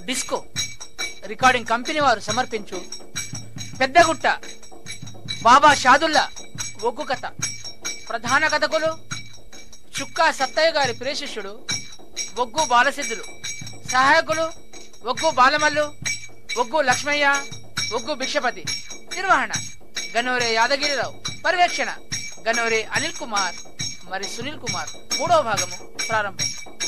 Disco recording company వారు సమర్పించు పెద్దగుట్ట బాబా షాదుల్లా ఒగ్గు కథ ప్రధాన కథకులు చుక్కా సత్తయ్య గారి ప్రియశిష్యుడు ఒగ్గు బాలసిద్ధులు సహాయకులు ఒగ్గు బాలమల్లు ఒగ్గు లక్ష్మయ్య ఒగ్గు భిక్షపతి నిర్వహణ గనోరే యాదగిరిరావు పర్యవేక్షణ గనోరే అనిల్ కుమార్ మరి సునీల్ కుమార్ మూడవ భాగము ప్రారంభం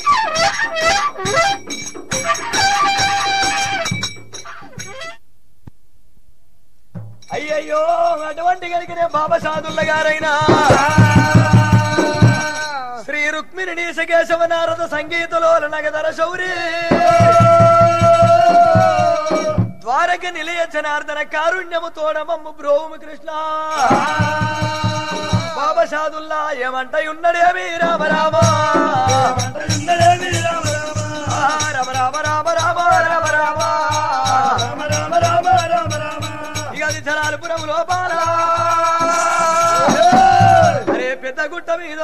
అయ్యయ్యో అటువంటి కలిగిన బాబా సాదుల్ల గారైనా శ్రీ రుక్మిణి నీసకేశవ నారద సంగీతలో నగదర శౌరి ద్వారక నిలయ జనార్దన కారుణ్యము తోడమమ్ము బ్రోము కృష్ణ బాబా సాదుల్లా ఏమంటయున్నడేమి రామ రామ ఆ, రామ రామ రామ రామ రామ రామ ఇక అది జనాలపురం లోపాల అరే పెద్ద గుట్ట మీద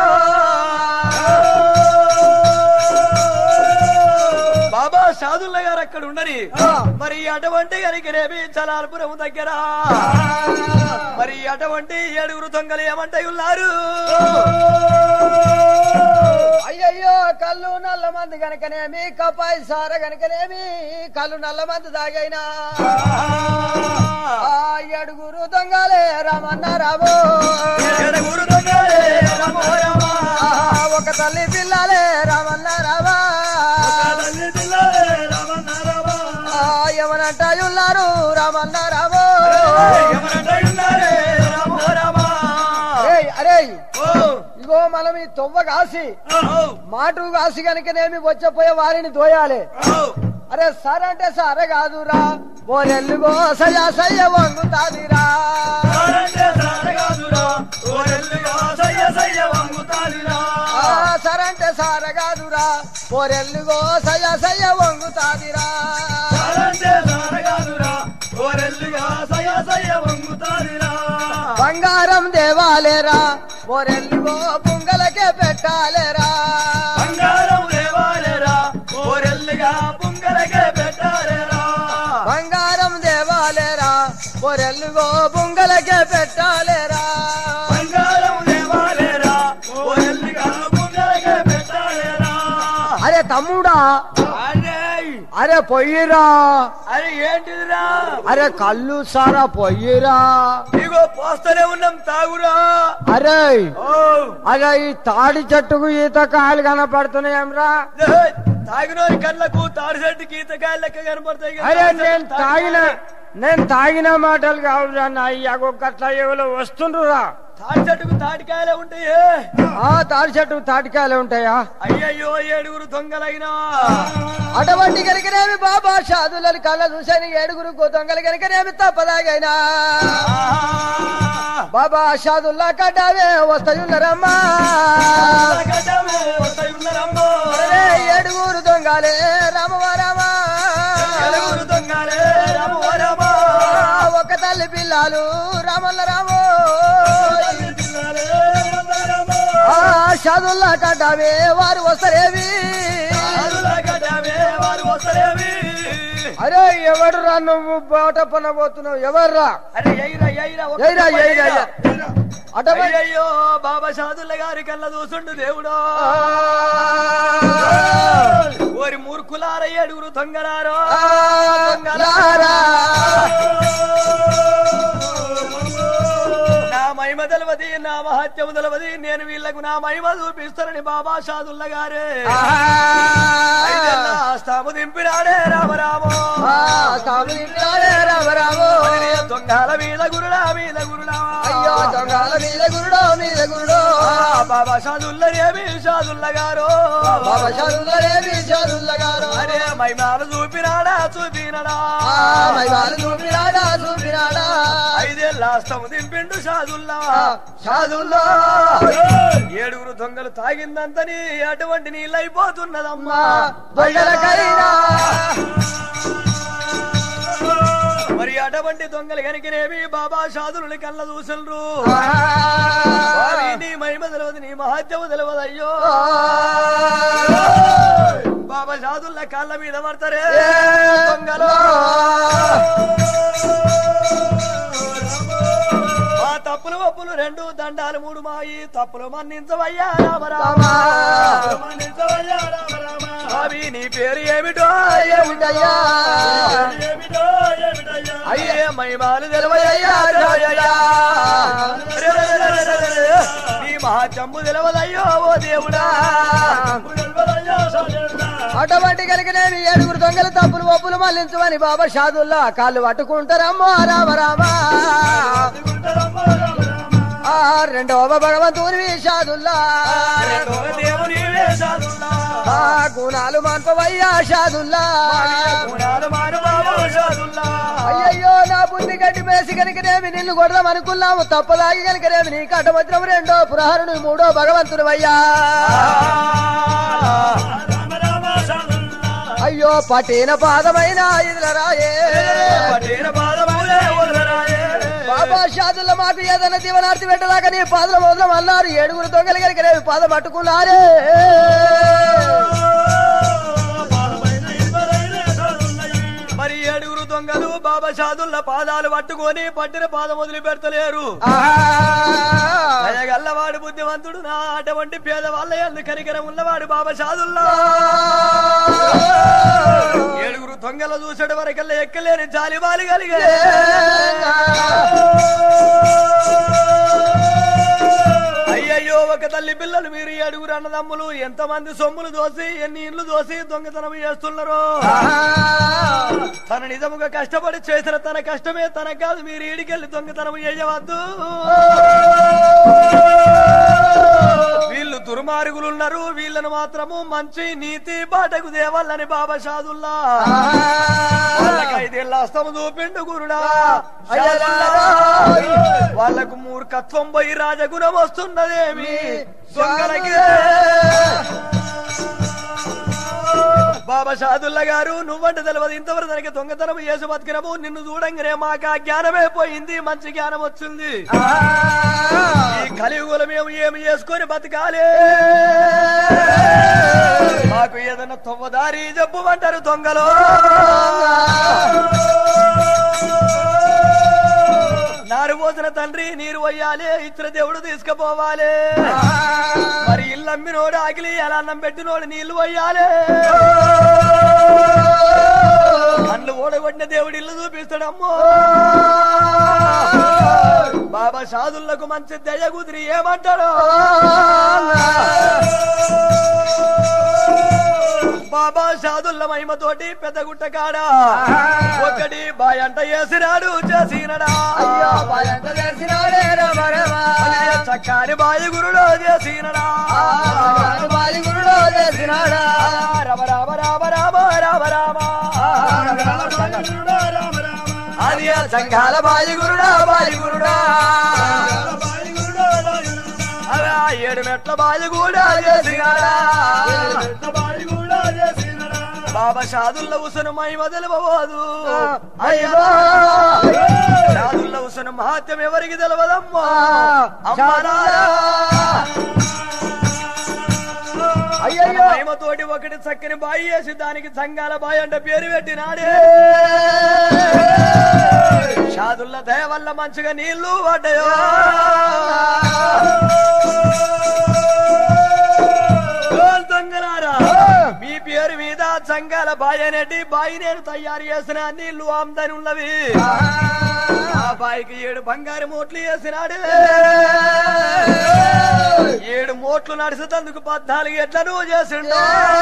బాబా షాదుల్లా గారు అక్కడ ఉండని మరి అటువంటి కనుకనేమి జలాలపురం దగ్గర మరి అటువంటి ఏడుగురు దొంగలు ఏమంటాయి ఉన్నారు అయ్యయ్యో కళ్ళు నల్ల మంది గనకనేమి కపాయి సార గనకనేమి కళ్ళు నల్ల మంది తాగైనా ఆ ఏడుగురు దొంగలే రమన్న రామో ఏడుగురు దొంగలే రమో రమ. ఆ, ఒక తల్లి పిల్లలే రమన్న రామా తల్లి పిల్లలే రమణ రమ. ఆ, ఎవరంటాయున్నారు రమన్న రామో ఎవరంటాయి ఉన్నారే రమో రమ. ఏయ్, అరేయ్ ఓ, ఇగో మనం ఈ తొవ్వ కాసి ఓ, మాటు కాసి గనకనేమి వచ్చపోయే వారిని దోయాలి ఓ. అరే సార్ అంటే సారే కాదురా బోరెల్లుగో సయ్య సయ్య వంగుతాదిరా సారంటే సారగాదురా, ఓరెల్లుగా సయ్య సయ్య వంగుతాదిరా. ఆ, సార్ అంటే సార కాదురా బోరెల్లుగో సయ్య సయ్య వంగుతాదిరా సారంటే సారగాదురా, ఓరెల్లుగా సయ్య సయ్య వంగుతాదిరా. బంగారం దేవాలేరా బోరెల్లుగో పుంగలకే పెట్టాలేరా బంగారం దేవాలెరా, ఓరెల్లుగా పుంగలకే పెట్టాలెరా. బంగారం దేవాలేరా బోరెల్లుగో పుంగలకే పెట్టాలేరా బంగారం దేవాలెరా, ఓరెల్లుగా పుంగలకే పెట్టాలెరా. అరే తమ్ముడా అరే అరే పొయ్యిరా అరే ఏంటిదిరా అరే కళ్ళు సారా పొయ్యిరా ఇగో పోస్తూనే ఉన్నాం తాగురా అరే ఓ అరే ఈ తాడి చెట్టుకు ఈత కాయలు కనపడుతున్నాయంరా తాగినోరి కళ్ళకు తాడి చెట్టు గీతకాయలు లెక్క కనపడతాయి కదా. అరే నేను తాగిన నేను తాగిన మాటలు కావురా నా అయ్యాగో గట్ల ఎవరో వస్తుండ్రురా తాడి చెట్టుకు తాటికాయలే ఉంటాయి ఆ తాడి చెట్టుకు తాటికాయలు ఉంటాయా అయ్యయ్యో ఏడుగురు దొంగలైనా అటువంటి కనుకనేమి బాబా షాదులని కళ్ళ చూసాని ఏడుగురు దొంగలు కనుకనేమి తప్పదాగైనా బాబా షాదుల్లా కడ్డావే వస్తాయున్నారమ్మా గడ్డమే వస్తాయి ఉన్నారమ్మో. అరే ఏడుగురు దొంగలే రామవారామా ఏడుగురు దొంగలే రామో రామో. ఒక తల్లి పిల్లలు రామల్ల రామో పిల్లలే రామో రామో. ఆ షాదుల్లా కడ్డావే వారు వస్తారేవి ఆరుల గడ్డమే వారు వస్తారేమి? అరే ఎవడురా నువ్వు బాట పన పోతున్నావు ఎవర్రా అరే ఎయిరా ఎయిరా ఒక్క ఎయిరా, ఎయిరా, ఎయిరా. ఎయిరా. అటువంటి అయ్యయ్యో బాబా షాదుల్ల గారి కళ్ళ చూసుండు దేవుడో ఓరి మూర్ఖులార ఏడుగురు దొంగలారో లారా. నా మహిమ తెలవది నా మహత్యము తెలవది నేను వీళ్లకు నా మహిమ చూపిస్తానని బాబా షాదుల్ల గారే ఐదెల్లా స్తాము దింపినాడే రామరామో ఆ, స్వామి నిండాడే రామ రామో. దొంగల మీద గురుడా మీద గురుడా అయ్యో దొంగల మీద గురుడో మీద గురుడో ఆ, బాబా షాదుల్ల ఏమి షాదుల్ల గారు బాబా చదువులేమి చదువులగారు అరే మహిమాలు చూపినాడా చూపినడా ఆ, మైవాలు చూపినాడా చూపినాడా ఐదేళ్ళ స్తము దింపిండు షాదుల్లా షాదుల్లా ఏడుగురు దొంగలు తాగిందంతని అటువంటి నీళ్ళైపోతున్నదమ్మా దొంగలకైనా మరి అటువంటి దొంగలు కనుకనేమి బాబా షాదులు కళ్ళ చూసలు ఆ, నీ మహిమ తెలియదు నీ మహత్యము తెలియదు అయ్యో బాబా షాదుల్ల కాళ్ళ మీద పడతారే ఏ దొంగలు ఆ తప్పులు ఒప్పులు రెండు దండాలు మూడు మాయి తప్పులు మన్నించవయ్యా రామరామ స్వామి నీ పేరు ఏమిటో ఏమిటయ్యా అయ్యే మహిమాలు తెలవయ్యా రాజయ్యా. నీ మహాచంబు తెలవదయ్యో ఓ దేవుడా అటువంటి కలిగినేమి ఏడుగురు దొంగలు తప్పులు ఒప్పులు మళ్ళించమని బాబా షాదుల్లా కాళ్ళు పట్టుకుంటారమ్మో రామ రామ ఆ రెండవ భగవంతుని షాదుల్లా రెండో దేవుని వేషాలున్నా. ఆ గుణాలు మాన్పవయ్యా షాదుల్లా గుణాలు మానవావు షాదుల్లా. అయ్యయ్యో నా బుద్ధి గడ్డి మేసి కనుకనేమి నిన్ను కొడదాం అనుకున్నాము తప్పదాగి కనుకనేమి నీ కట్టవచ్రం రెండో పురహరుడు మూడో భగవంతుడు అయ్యా అయ్యో పట్టిన పాదమైన ఇదిల రాయే పట్టిన పాదములే వదలరాయే. బాబా షాదుల్ల మాకు ఏదైనా దీవనార్తి పెట్టలాగా నీ పాదల మొదలం అన్నారు ఏడుగురు దొంగలు కనుకనేమి పాదం పట్టుకున్నారే మరి ఏడుగురు దొంగలు బాబా షాదుల్ల పాదాలు పట్టుకొని పట్టిన పాదం వదిలి పెడతలేరు దయగల్లవాడు బుద్ధివంతుడు నా అటువంటి పేదవాళ్ళ ఎందు కనికరం ఉన్నవాడు బాబా షాదుల్లా ఏడుగురు దొంగలు చూసడం వరకల్లా ఎక్కలేని జాలిబాలి కలిగే అయ్యయ్యో ఒక తల్లి పిల్లలు మీరు ఏడుగురు అన్నదమ్ములు ఎంతమంది సొమ్ములు దోసి ఎన్ని ఇండ్లు దోసి దొంగతనం చేస్తున్నారు తన నిజముగా కష్టపడి చేసిన తన కష్టమే తన కాదు మీరు ఈడికెళ్ళి దొంగతనం చేయవద్దు వీళ్ళు దుర్మార్గులున్నారు వీళ్ళను మాత్రము మంచి నీతి బాటకు దేవాలని బాబా షాదుల్లా వాళ్ళకి ఐదేళ్ళ అస్తము చూపిండు గురుడా షాదుల్లా. వాళ్ళకు మూర్ఖత్వం పోయి రాజగుణం వస్తున్నదేమి దొంగలకి బాబా షాదుల్లా గారు నువ్వంటే తెలియదు ఇంతవరకు దానికి దొంగతనం చేసి బతికినము నిన్ను చూడంగానే మాకు ఆ జ్ఞానమే పోయింది మంచి జ్ఞానం వచ్చింది ఈ కలియుగలో మేము ఏమి చేసుకొని బతకాలి మాకు ఏదైనా తొవ్వదారి చెప్పమంటారు దొంగలు నారు పోసిన తండ్రి నీరు పోయాలి ఇచ్చిన దేవుడు తీసుకుపోవాలి మరి ఇల్లు అమ్మినోడు ఆకిలి ఎలా అన్నం పెట్టినోడు నీళ్లు పోయాలి కళ్ళు ఓడగొట్టిన దేవుడు ఇల్లు చూపిస్తాడమ్మో బాబా షాదుల్లకు మంచి దయ కుదిరి ఏమంటాడు బాబా షాదుల్ల మహిమతోటి పెద్ద గుట్ట కాడ ఒకటి బాయ్ అంట వేసినాడు చేసినడా అయ్యో బాలంట తెలిసినాడే రమ రమ. చక్కని బాయి గురుడు చేసినడా ఆ, బాలి గురుడు చేసినాడా రామ రామ రామ రామ రామ రామ అది ఆ సంఘాల బాయి గురుడా బాయి గురుడా అవి ఆ ఏడు మెట్ల బాయి కూడా చేసినాడా బాబా షాదుల్ల ఉసను మహిమ తెలియబోదు అయ్యో షాదుల్ల ఉసను మహాత్యం ఎవరికి తెలియదమ్మా అమ్మారా అయ్యయ్యో మహిమతోటి ఒకటి చక్కని బాయి వేసి దానికి సంఘాల బాయి అంటే పేరు పెట్టినాడే షాదుల్ల దయ వల్ల మంచిగా నీళ్లు పడ్డాయో ఓ దొంగలారా మీ పేరు మీద సంఘాల బాయి అనేటి బాయి నేను తయారు చేసిన నీళ్లు ఆమ్దాని ఉన్నవి ఆ బాయికి ఏడు బంగారు మోట్లు వేసినాడు ఏడు మోట్లు నడిచేందుకు పద్నాలుగు ఎట్లను చేసిండు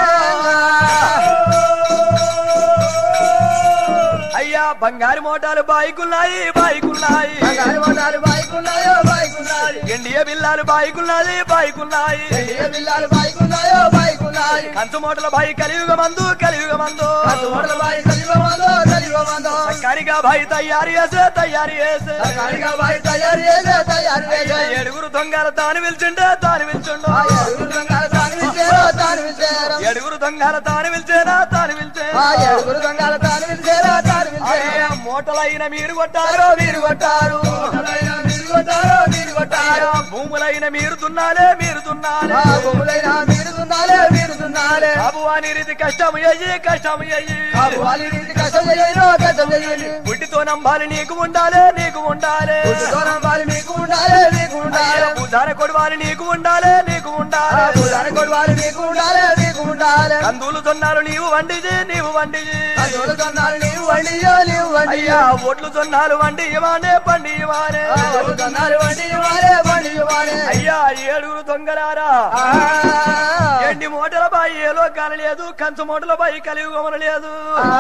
అయ్యా బంగారు మోటాలు బాయికున్నాయి బాయికున్నాయి బంగారు మోటారు బాయికున్నాయో బాయికున్నాయి ఎండియ బిల్లాలు బాయికున్నది బాయికున్నాయి ఏ బిల్లాలు బాయికున్నాయో బాయికున్నాయి కంచు మూటల బాయి కలియుగ మందు కలియుగ మందు మోటార్ బాయి కలిగమందో కలిగమందో కరిగా బాయి తయారు చేసే తయారు చేసే కాడిగా బాయి తయారు చేసే తయారు చేసే ఏడుగురు దొంగల తాను పిలిచిండే తాను పిలిచిండు ఆ ఏడుగురు దొంగలు తాను విచ్చారో తాను విచ్చారు ఏడుగురు దొంగల తాను పిలిచేనా తాను పిలిచే ఆ ఏడుగురు దొంగలు తాను విచ్చారో తాను విచ్చారు అయ్యా, మూటలైన మీరు కొట్టారు మీరు కొట్టారు కొట్టారో మీరు కొట్టారో భూములైన మీరు దున్నాలే మీరు దున్నాలే ఆ భూములైనా మీరు దున్నాలే మీరు దున్నాలే బాబు అని రీతి కష్టం అయ్యి కష్టం అయ్యి బాబు వాళ్ళ నీటి కష్టం చేయను కష్టం చేయండి పుట్టితో నంబాలి నీకు ఉండాలే నీకు ఉండాలే దూరం వాళ్ళు మీకు ఉండాలి మీకు ఉండాలి బుధాన కొడవాలి నీకు ఉండాలే నీకు ఉండాలే భూదాన కొడవాలి మీకు ఉండాలి మీకు ఉండాలి కందులు జొన్నాలు నీవు వండిజి నీవు వండిజి అందులో దొన్నాలు నీవు వండియో నీవు అయ్యా వండియో ఒట్లు జొన్నాలు వండి ఇవానే పండి ఇవానే దొన్నాలు వండి ఇవ్వాలే వండి ఇవ్వాలే అయ్యా ఏడుగురు దొంగలారా ఎండి మూటల బాయి ఏలో కానలేదు కంచు మూటల బాయి కలిగి గమనలేదు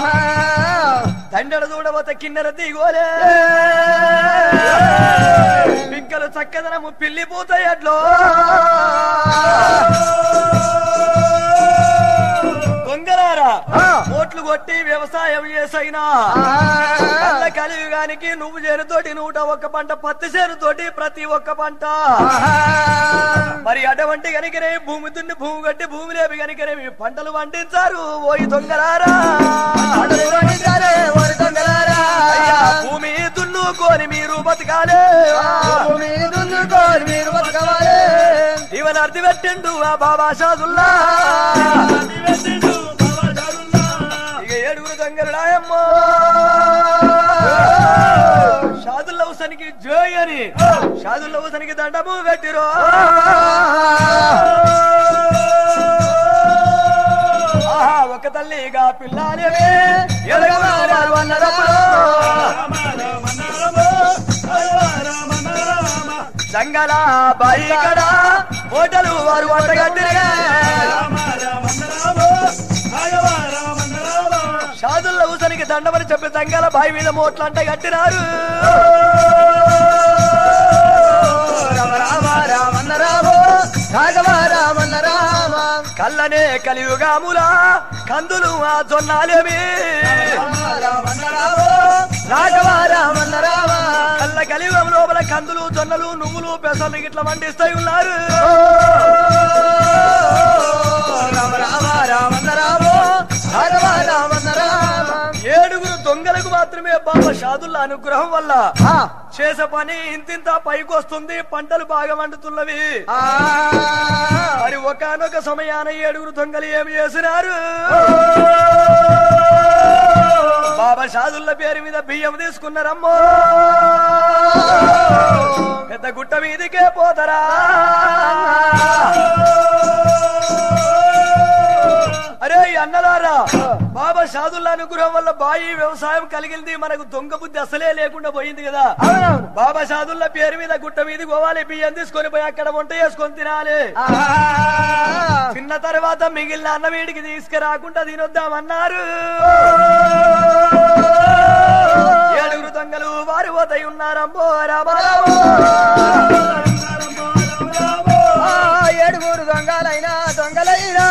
దండల చూడబోత కిన్నెర దిగోలే పిక్కలు చక్కదనము పిల్లి పూతయ్యట్లో దొంగలారా ఓట్లు కొట్టి వ్యవసాయం చేసైనా కళ్ళ కలియుగానికి నువ్వు చేనుతోటి నూట ఒక్క పంట పత్తి చేనుతోటి ప్రతి ఒక్క పంట మరి అటువంటి కనుకనే భూమి దున్ని భూమి కట్టి భూమి లేపి కనుకనే మీ పంటలు పండించారు ఓయి దొంగలారా అయ్యా, భూమి దున్నుకొని మీరు బతకాలే మీరు బతకవాలి ఇవన్ అర్థి పెట్టిండు ఆ బాబా షాదుల్లా ఇక ఏడుగురు దొంగలుడాయమ్మో షాదుల్లా హుసనికి జోయ్ అని షాదుల్లా హుసనికి దండము కట్టిరో ఆహా ఒక తల్లిగా పిల్లాలే ఎదగవారు అన్నదప్పుడు జంగల బాయి కడ హోటలు వారు వంటగట్టిరిగా షాదుల్ల హుసనికి దండమని చెప్పి జంగల బాయి మీద మోట్లంట కట్టినారు రామ రామ రామన్న రామో రాఘవ రామన్న రామ కళ్ళనే కలియుగాములా కందులు ఆ జొన్నాలేమి రామన్న రామో రాఘవ రామన్న రామ కళ్ళ కలియుగం లోపల కందులు జొన్నలు నువ్వులు పెసలు ఇట్లా వండిస్తాయి ఉన్నారు రామ రామ రామన్న రామో రాఘవ రామన్న రామ ఏడుగురు దొంగలకు మాత్రమే బాబా షాదుల్ల అనుగ్రహం వల్ల ఆ, చేసే పని ఇంతింత పైకి వస్తుంది పంటలు బాగా వండుతున్నవి ఆ, మరి ఒకనొక సమయాన ఏడుగురు దొంగలు ఏమి చేసినారు బాబా షాదుల్ల పేరు మీద బియ్యం తీసుకున్నారమ్మో పెద్ద గుట్ట మీదికే పోతారా అరే ఈ అన్నలారా బాబా షాదుల్లా అనుగ్రహం వల్ల బాయి వ్యవసాయం కలిగింది మనకు దొంగ బుద్ధి అసలే లేకుండా పోయింది కదా అవునవును బాబా షాదుల్లా పేరు మీద గుట్ట మీది పోవాలి బియ్యం తీసుకొని పోయి అక్కడ వంట చేసుకొని తినాలి ఆ, తిన్న తర్వాత మిగిలిన అన్న వీడికి తీసుకురాకుండా తినొద్దామన్నారు ఏడుగురు దొంగలు వారు పోతాయి ఉన్నారమ్మో రామరామో ఆ, ఏడుగురు దొంగలైనా దొంగలైనా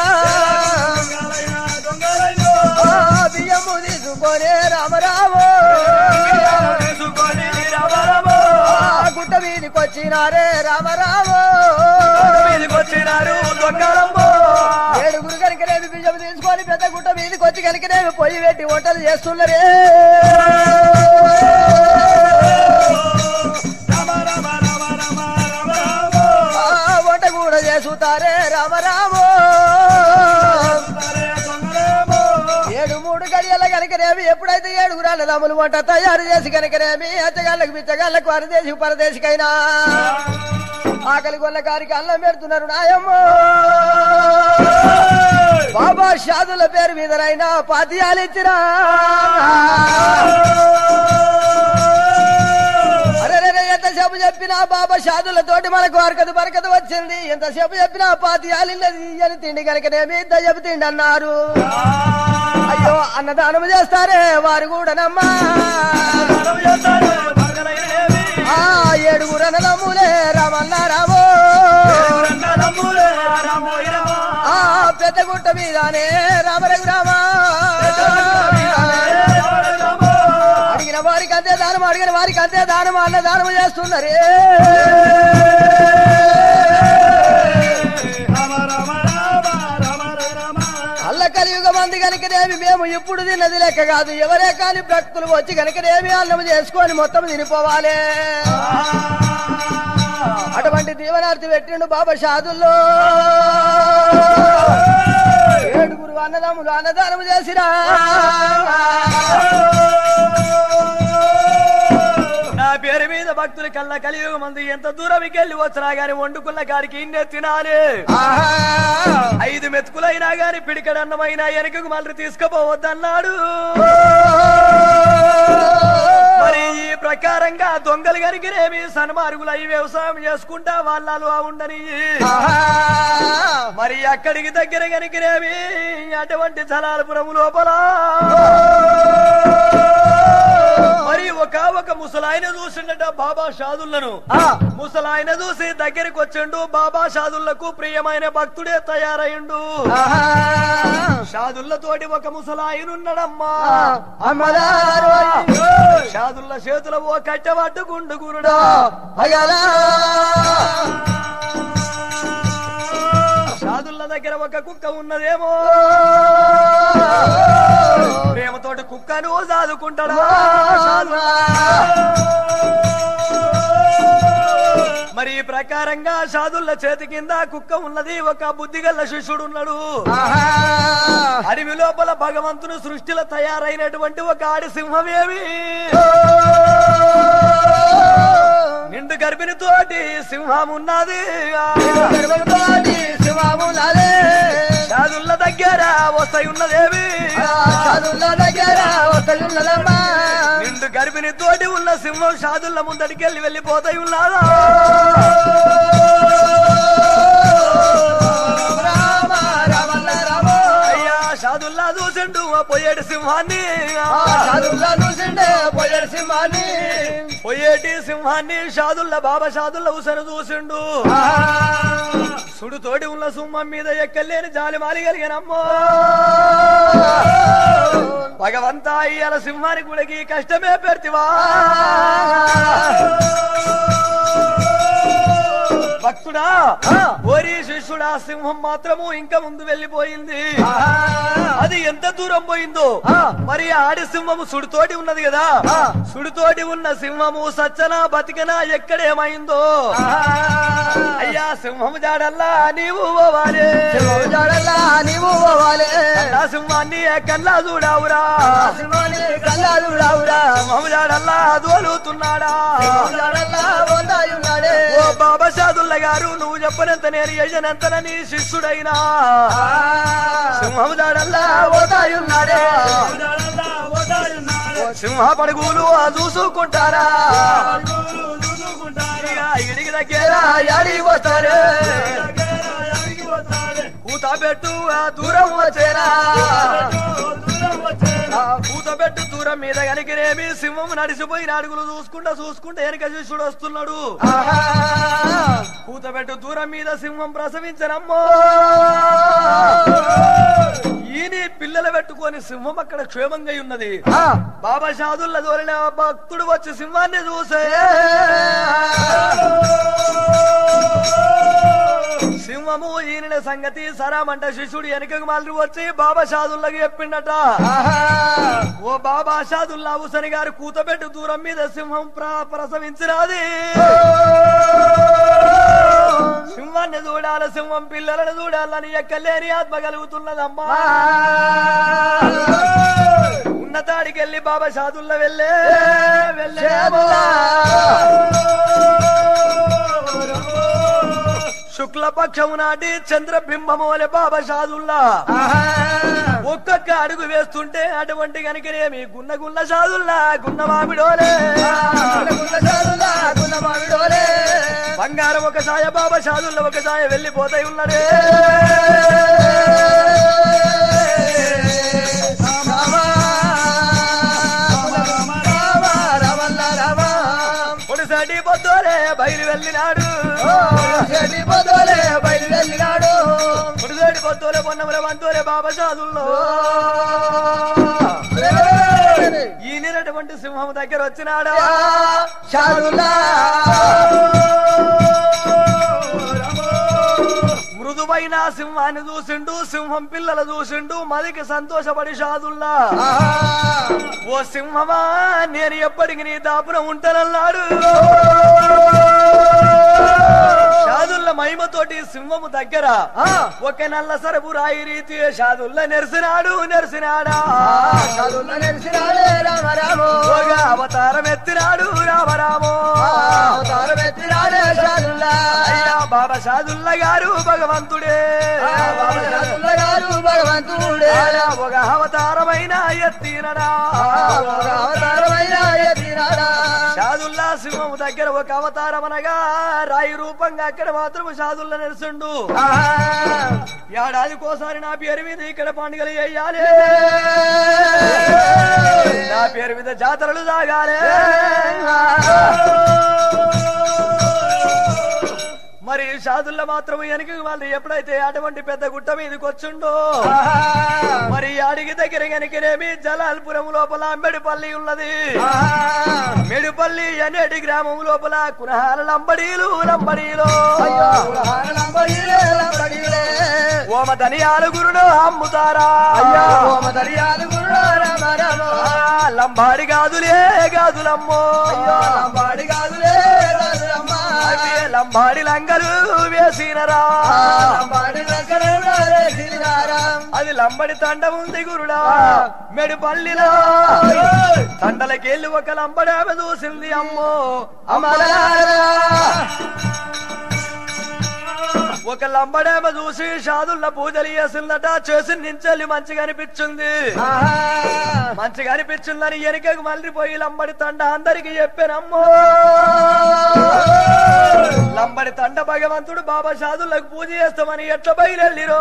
ఆ, బియ్యము తీసుకొని రామరామో తీసుకొని రామరామో ఆ, గుట్ట మీదకి వచ్చినారే రామరామో మీదకి వచ్చినారు దొంగలమ్మో ఏడుగురు కనుకనేవి బియ్యం తీసుకొని పెద్ద గుట్ట మీదకి వచ్చి కనుకనేవి పొయ్యి పెట్టి వంటలు చేస్తున్నారే ఆ, వంట కూడా చేసుతారే రామరామో ఏడు మూడు గడియల కనుకనేమి ఎప్పుడైతే ఏడుగురు అన్నదమ్ములు వంట తయారు చేసి కనుకనేమి అచ్చగాళ్ళకు బిచ్చగాళ్ళకు పరదేశి పరదేశికైనా ఆకలి కొల్ల గారికి అన్నం పెడుతున్నారు నాయమ్మో బాబా షాదుల పేరు మీదనైనా పాతియాలు ఇచ్చిరా అరే ఎంతసేపు చెప్పినా బాబా షాదులతోటి మనకు బరకదు బరకదు వచ్చింది ఎంతసేపు చెప్పినా పాతియాలిన్నది అని తిండి కనుకనేమి దయ్యపు తిండి అన్నారు అయ్యో అన్నదానం చేస్తారే వారు కూడా నమ్మా ఆ ఏడుగురు అన్నదమ్ములే రామన్న రామో ఆ పెద్ద గుట్ట మీదనే రామరఘు రామా అడిగిన వారికి అంతే దానం అడిగిన వారికి అంతే దానం అన్న దానం చేస్తున్నారు అల్ల కలియుగ మంది కనుకనేమి మేము ఇప్పుడు తిన్నది లెక్క కాదు ఎవరే కాని భక్తులు వచ్చి కనుకనేమి అన్నం చేసుకొని మొత్తం తినిపోవాలి అటువంటి దీవనార్థి పెట్టిండు బాబా షాదుల్లో ఏడుగురు అన్నదమ్ములు అన్నదానం చేసిరా నా పేరు మీద భక్తులు కళ్ళ కలియుగ మంది ఎంత దూరంకి వెళ్ళి వచ్చినా గాని వండుకున్న కాడికి ఇన్నే తినాలి ఐదు మెతుకులైనా గాని పిడికడన్నమైనా వెనకకు మళ్ళీ తీసుకుపోవద్దన్నాడు మరి ఈ ప్రకారంగా దొంగలు గనికినేమి సన్మార్గులు అయి వ్యవసాయం చేసుకుంటా వాళ్ళు ఉండని మరి అక్కడికి దగ్గర గనికినేమి అటువంటి జలాలపురం లోపల మరి ఒక ఒక ముసలాయన చూసిండట బాబా షాదుళ్లను ముసలాయన చూసి దగ్గరికి వచ్చిండు బాబా షాదుళ్లకు ప్రియమైన భక్తుడే తయారయ్యిండు షాదుళ్లతోటి ఒక ముసలాయనున్నాడమ్మా అమ్మదారు షాదుల్ల చేతుల ఓ కట్టె పట్టుకుండు గురుడా అగలా షాదుల్ల దగ్గర ఒక కుక్క ఉన్నదేమో ప్రేమతోటి కుక్కను సాదుకుంటాడా షాదుల్లా? మరి ఈ ప్రకారంగా షాదుల్ల చేతి కింద కుక్క ఉన్నది ఒక బుద్ధిగల్ల శిష్యుడు ఉన్నాడు అడవి లోపల భగవంతుని సృష్టిలో తయారైనటువంటి ఒక ఆడి సింహమేమి నిండు గర్భిణితోటి సింహం ఉన్నది గర్భపాటి శివములాలే షాదుల్ల దగ్గర వస్తాయి ఉన్నదేవి చదువుల దగ్గర వస్తలున్నదమ్మా నిండు గర్భిణితోటి ఉన్న సింహం షాదుల్ల ముందడికెళ్ళి వెళ్ళిపోతాయి ఉన్నదా రామ రామల్ల రామ అయ్యా షాదుల్లా చూసిండు ఆ పోయేటి సింహాన్ని చదువుల చూసిండే పొయ్యడు సింహాన్ని పోయేటి సింహాన్ని షాదుల్ల బాబా షాదుల్ల ఉసను చూసిండు సుడుతోటి ఉన్న సింహం మీద ఎక్కలేని జాలి మాలి కలిగినమ్మో భగవంతా ఇయ్యాల సింహానికి కూడా ఈ కష్టమే పెర్తివా భక్తుడా ఓరి శిష్యుడా సింహం మాత్రము ఇంకా ముందు వెళ్ళిపోయింది అది ఎంత దూరం పోయిందో మరి ఆ ఆడి సింహము సుడితోటి ఉన్నది కదా సుడితోటి ఉన్న సింహము సచ్చనా బతికనా ఎక్కడేమైందో అయ్యా సింహము జాడల్లా నీవు పోవాలి జాడల్లా నీవు పోవాలి నా సింహాన్ని కల్లా చూడావురా సింహాన్ని కల్లాలు రావురా సింహము జాడల్లా దోలుతున్నాడా జాడల్లా వందాయున్నాడే ఓ బాబా షాదుల్ల గారు నువ్వు చెప్పనంత నేను యజనంతన నీ శిష్యుడైనా సింహము జాడల్లా వందాయున్నాడే సింహ పడుగులు ఆ చూసుకుంటారా ఇక ఇడికి దగ్గర యాడి వస్తారు కూత పెట్టు ఆ దూరం వచ్చేరా ఆ కూత పెట్టు దూరం మీద కనికిరేమి సింహం నడిచిపోయిన అడుగులు చూసుకుంటా చూసుకుంటా వెనక శిష్యుడు వస్తున్నాడు ఆహా. కూత పెట్టు దూరం మీద సింహం ప్రసవించనమ్మో ఈయన పిల్లలు పెట్టుకొని సింహం అక్కడ క్షేమంగా ఉన్నది ఆ. బాబా షాదుల్ల దోలిన భక్తుడు వచ్చి సింహాన్ని చూసే సింహము ఈయన సంగతి సరామంట శిష్యుడు వెనకకు మళ్ళీ వచ్చి బాబా షాదుల్లకి చెప్పిండట ఆహా. ఓ బాబా షాదుల్లా హుసని గారు కూతబెట్టు దూరం మీద సింహం ప్ర- ప్రసవించినది సింహాన్ని చూడాలి సింహం పిల్లలను చూడాలని ఎక్కలేని ఆత్మ కలుగుతున్నదమ్మా ఉన్నతాడికి వెళ్ళి బాబా షాదుల్లా వెళ్ళే వెళ్ళేమో శుక్లపక్షము నాటి చంద్రబింబము అనే బాబా షాదుల్లా ఆహా. ఒక్కొక్క అడుగు వేస్తుంటే అటువంటి కనుకనేమి గున్న గున్న షాదుల్లా గున్న మామిడోలే గున్న చాలులా, గున్న మామిడోలే. బంగారం ఒక సాయ బాబా షాదుల్లా ఒక సాయ వెళ్ళిపోతాయి ఉన్నదే రామ, రామ, రామల్ల రామ. పొడిసాటి పొద్దులే బయలు వెళ్ళినాడు ఓ, చెడి పొదలే బయలుదేరినాడు. పొడిసాటి పొద్దులే పొన్నముల వంతులే బాబా షాదుల్లో ఈయనటువంటి సింహం దగ్గర వచ్చినాడా చాలులా. మృదుమ పైన సింహాన్ని చూసిండు సింహం పిల్లలు చూసిండు మదికి సంతోషపడి షాదుల్లా ఓ సింహమా నేను ఎప్పటికి నీ దాపున ఉంటానన్నాడు షాదుల్ల మహిమతోటి సింహము దగ్గర ఒక నల్ల సరపు రాయి రీతి షాదుల్ల నెరిసినాడు నెరిసినాడా చదువుల నెలిసినాడే రామ రామో ఒక అవతారం ఎత్తినాడు రామరామో అవతారం ఎత్తినాడే చదువులా అయ్యా బాబా షాదుల్ల గారు భగవంతుడే బాబా చదువుల గారు భగవంతుడే ఆయా ఒక అవతారమైన ఎత్తినడా ఒక అవతారమైన ఎత్తినాడా షాదుల్లా సింహము దగ్గర ఒక అవతారం అనగా రాయి రూపంగా అక్కడ మాత్రం షాదుల్లా నెరసిండు ఏడాదికోసారి నా పేరు మీద ఇక్కడ పండుగలు చేయాలి నా పేరు మీద జాతరలు సాగాలి మరి షాదుల్లా మాత్రం వెనక వాళ్ళు ఎప్పుడైతే అటువంటి పెద్ద గుట్ట మీదకి వచ్చిండో మరి అడిగి దగ్గర కనుకనేమి జలాల్పురం లోపల మెడిపల్లి ఉన్నది మెడిపల్లి అనేటి గ్రామం లోపల కురహాల లంబడీలు లంబడీలు లంబడిలే లంబడిలే ఓమ ధనియాలు గురుడు అమ్ముతారా అయ్యా ఓమ దర్యాలు గురుడా రామ రామో ఆ, లంబాడి గాదులే గాదులమ్మో అయ్యో లంబాడి కాదులే రాజులమ్మ అవి లంబాడి లంగలు వేసినరా లంబాడి రకరముల రేసినారా అది లంబడి తండ ఉంది గురుడా మెడిపల్లిలో తండలకెళ్ళి ఒక లంబడామె చూసింది అమ్మో అమలారా ఒక లంబడామె చూసి షాదుల్ల పూజలు చేసిందట చేసి నించెల్లి మంచిగా అనిపించింది మంచిగా అనిపించిందని వెనుకకు మళ్ళీ పోయి లంబడి తండ అందరికి చెప్పానమ్మో లంబడి తండ భగవంతుడు బాబా షాదుల్లకు పూజ చేస్తామని ఎట్లా బయలుదేరిరో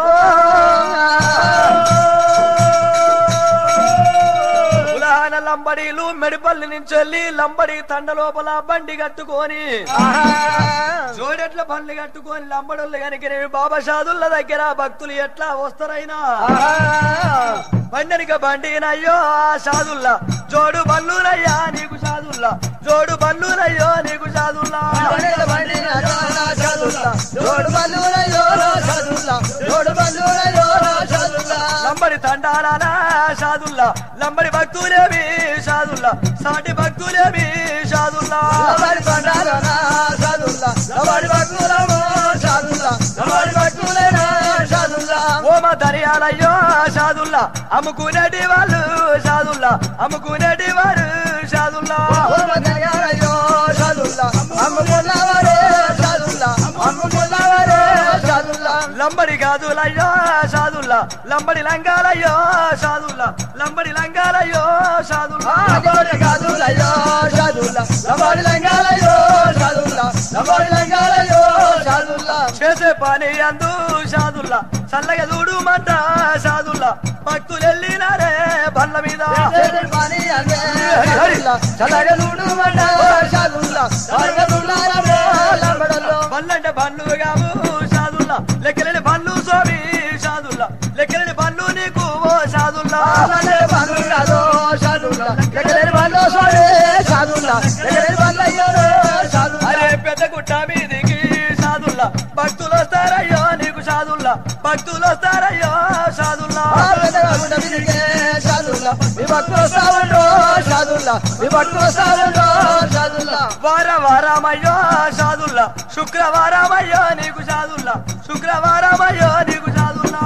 ఉలాన లంబడీలు మెడిపల్లి నుంచి వెళ్ళి లంబడి తండ లోపల బండి కట్టుకొని జోడెట్ల బండ్లు కట్టుకొని లంబడోళ్ళు కనుక బాబా షాదుల్ల దగ్గర భక్తులు ఎట్లా వస్తారైనా బండనిక బండినయ్యో ఆ షాదుల్లా జోడు బల్లునయ్యా నీకు షాదుల్లా జోడు బల్లునయ్యో నీకు షాదుల్లా బండిల బండిన రానా చదువులా జోడు బల్లుల యోరా చదువులా జోడు బల్లుల యోరా చదువులా లంబడి తండాలా షాదుల్లా లంబడి భక్తులేమి షాదుల్లా సాటి భక్తులేమి షాదుల్లా లబడి బండారనా చదువులా లబడి బక్కులమో చదువులా లబడి బక్కులేనా చదువులా ఓమ దర్యాలయ్యో షాదుల్లా అమ్ముకునేటి వాళ్ళు షాదుల్లా అమ్ముకునేటి వారు షాదుల్లా ఓమ దయాలయో చదువులా అమ్ముకున్నవారే చదువులా అమ్ముకున్నవారే చదువులా లంబడి గాదులయ్యో షాదుల్లా లంబడి లంగాలయ్యో షాదుల్లా లంబడి లంగాలయ్యో షాదుల్లా లబడి కాదులయో చదువులా లబడి లంగాలయో చదువులా లబడి లంగాలయో చదువులా చేసే పని అందు షాదుల్లా చల్లగా చూడు మంట షాదుల్లా భక్తులు వెళ్ళినారే బండ్ల మీద పని అంటే చదువులా చల్లగా చూడు మంట చదువులా చల్లగా లంబడల్లో బండ్లంటే బండ్లు కావు షాదుల్లా లెక్కలేని బండ్లు స్వామి షాదుల్లా లెక్కలేని బండ్లు నీకు ఓ షాదుల్లా అలానే బంధువులు కాదో చదువులా ఎక్కలేని బంధు స్వామి చదువులా ఎక్కలేని బంధు అయ్యారు చదువులా అరే పెద్ద గుట్ట మీదికి షాదుల్లా భక్తులు వస్తారయ్యో నీకు షాదుల్లా భక్తులు వస్తారయ్యో షాదుల్లా వార వారమయ్యో షాదుల్లా శుక్రవారమయ్యో నీకు షాదుల్లా శుక్రవారమయ్యో నీకు షాదుల్లా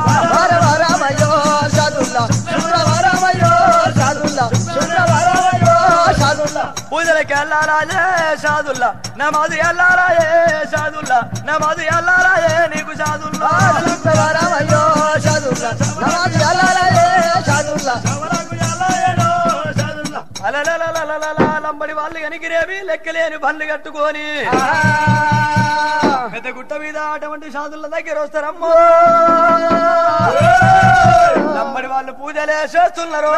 పూజలకి వెళ్ళారాయే షాదుల్లా నమాజు వెళ్ళారాయే షాదుల్లా నమాజు వెళ్ళారాయే నీకు షాదుల్లా అలలలలలలల లంబడి వాళ్ళు కనికిరేవి లెక్కలేని బండ్లు కట్టుకొని పెద్ద గుట్ట మీద అటువంటి సాధుల దగ్గర వస్తారమ్మో లంబడి వాళ్ళు పూజలే చేస్తున్నారు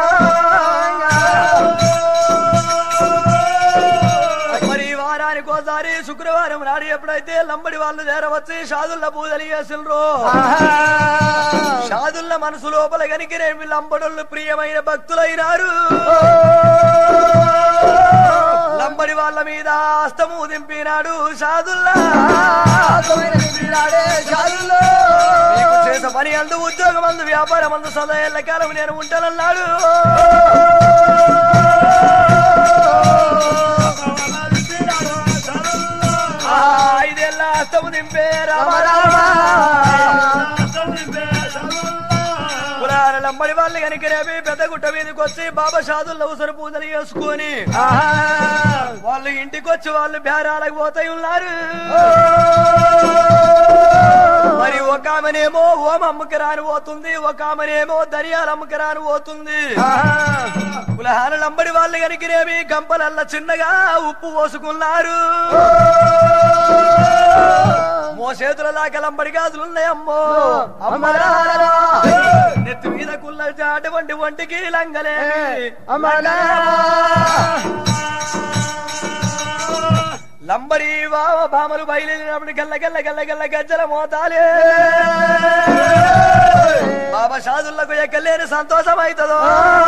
మరి ఈ వారానికి ఒకసారి శుక్రవారం నాడు ఎప్పుడైతే లంబడి వాళ్ళు చేరవచ్చి షాదుల్ల పూజలు చేసిండ్రు షాదుల్ల మనసు లోపల కనికిరేమి లంబడుళ్ళు ప్రియమైన భక్తులైనారు లంబడి వాళ్ళ మీద అస్తము దింపినాడు షాదుల్లా చాలు నీకు చేసే పని అందు ఉద్యోగం అందు వ్యాపారం అందు సదా ఎల్లకాలం నేను ఉంటానన్నాడు ఆ, ఐదేళ్ళ అస్తము దింపే రామ రామ పురాణలంబడి వాళ్ళు కనుక రేపి పెద్ద గుట్ట మీదకి వచ్చి బాబా షాదుల్లో ఉసరు పూజలు చేసుకొని వాళ్ళు ఇంటికి వచ్చి వాళ్ళు బేరాలకు పోతాయి ఉన్నారు మరి ఒక ఆమెనేమో ఓం అమ్మకి రాని పోతుంది ఒక ఆమెనేమో దర్యాలు అమ్మకి రాని పోతుంది పులహారలంబడి వాళ్ళు కనుకనేమి గంపలల్ల చిన్నగా ఉప్పు పోసుకున్నారు మోసేతుల దాకా లంబడి గాజులున్నాయమ్మో అమ్మలారా నెత్తి మీద కుల్ల అటువంటి ఒంటికి లంగలే లంబడి బావ భామలు బయలుదేరినప్పుడు గల్ల గల్ల గల్ల గల్ల గజ్జల మోతాలే బాబా షాదుల్లకు ఎక్కలేని సంతోషం అవుతుందో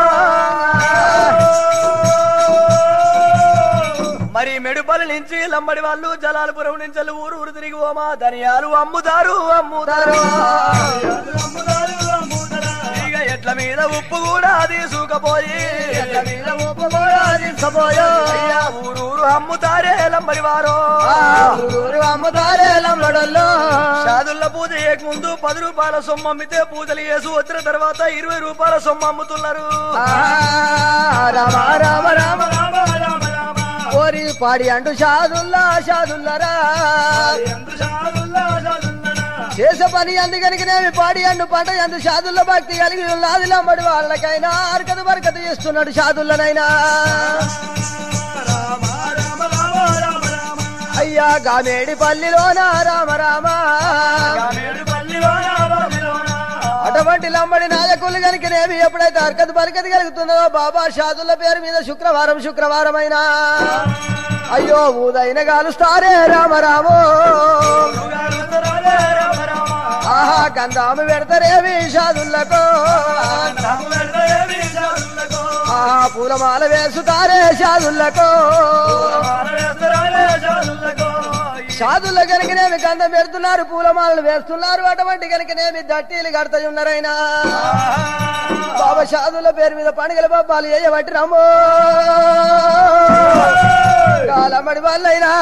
మరి మెడుపల్లి నుంచి లంబడి వాళ్ళు జలాలపురం నుంచి ఊరు ఊరు తిరిగి ఓమా ధనియాలు అమ్ముతారు అమ్ముతారు ఇక ఎట్ల మీద ఉప్పు కూడా తీసుకుపోయి అయ్యా ఊరూరు అమ్ముతారే లంబడి వారో షాదుల్ల పూజ చేయకముందు పది రూపాయల సొమ్ము అమ్మితే పూజలు చేసి వచ్చిన తర్వాత ఇరవై రూపాయల సొమ్ము అమ్ముతున్నారు రామ రామ రామ ఓరి పాడి అంటూ షాదుల్లా షాదుల్లరా చేసే పని అందుకనికినేమి పాడి అండు పంట ఎందు షాదుల్ల భక్తి కలిగి ఉన్నది లమ్మడి వాళ్ళకైనా అరకత బరకత చేస్తున్నాడు షాదుల్లనైనా అయ్యా గామేడి పల్లిలోన రామ రామ అటువంటి లంబడి నాయకులు కనుకనేమి ఎప్పుడైతే అరకత బరకత కలుగుతుందో బాబా షాదుల్ల పేరు మీద శుక్రవారం శుక్రవారం అయినా అయ్యో ఊదైన గాలుస్తారే రామ రామో ఆహా గంధాము పెడతారేమి షాదుల్లకు ఆహా పూలమాల వేసుతారే షాదుల్లకు షాదుల్ల కనుకనేమి గంధం పెడుతున్నారు పూలమాలలు వేస్తున్నారు అటువంటి కనుకనేమి దట్టీలు కడతాయి ఉన్నారైనా బాబా షాదుల్ల పేరు మీద పండుగల బాబాలు చేయబట్టి రమ్మో కాలమడి వాళ్ళైనా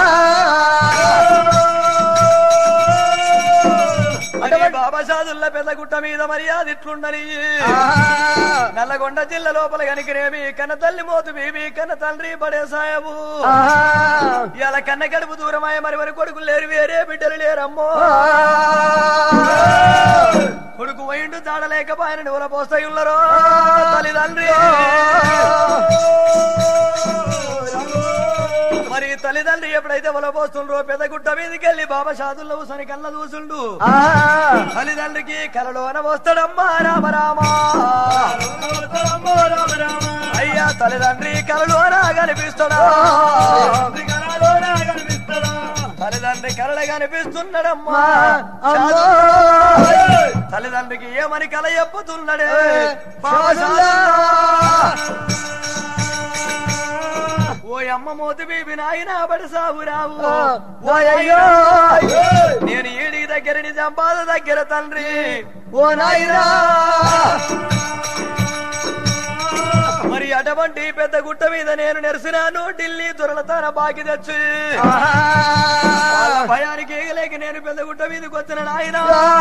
మరి బాబా షాదుల్ల పెద్ద గుట్ట మీద మర్యాద ఇట్లుండని నల్లగొండ జిల్లా లోపల కనికరేమి కన్న తల్లి మోతు బీబీ కన్న తండ్రి బడే సాయబు ఇలా కన్న గడుపు దూరమాయ మరి మరి కొడుకులు లేరు వేరే బిడ్డలు లేరమ్మో కొడుకు వైండు దాడలేకపోయిన నివల పోస్తాయి ఉల్లరో తల్లిదండ్రి మరి తల్లిదండ్రి ఎప్పుడైతే వల పోస్తుండ్రో పెద్ద గుట్ట మీదకి వెళ్ళి బాబా షాదుల్లో సని కళ్ళ చూసుండు తల్లిదండ్రికి కలలోన వస్తాడమ్మా రామ రామ అయ్యా తల్లిదండ్రి కలలోన కనిపిస్తాడా తల్లిదండ్రి కలల కనిపిస్తున్నాడమ్మా అమ్మా. తల్లిదండ్రికి ఏమని కల చెప్పుతున్నాడే షాదుల్లా. ఓ అమ్మ మోతి బీబి నాయన బడి సాగు రావు ఆ, ఓ అయ్యో. అయ్యో. నేను ఈడికి దగ్గర నీ సంపాద దగ్గర తండ్రి ఓ నాయనా మరి అటువంటి పెద్ద గుట్ట మీద నేను నెరసినాను ఢిల్లీ దొరలతాన బాకి తెచ్చి వాళ్ళ భయానికి ఏగలేక నేను పెద్ద గుట్ట మీదకి వచ్చిన నాయన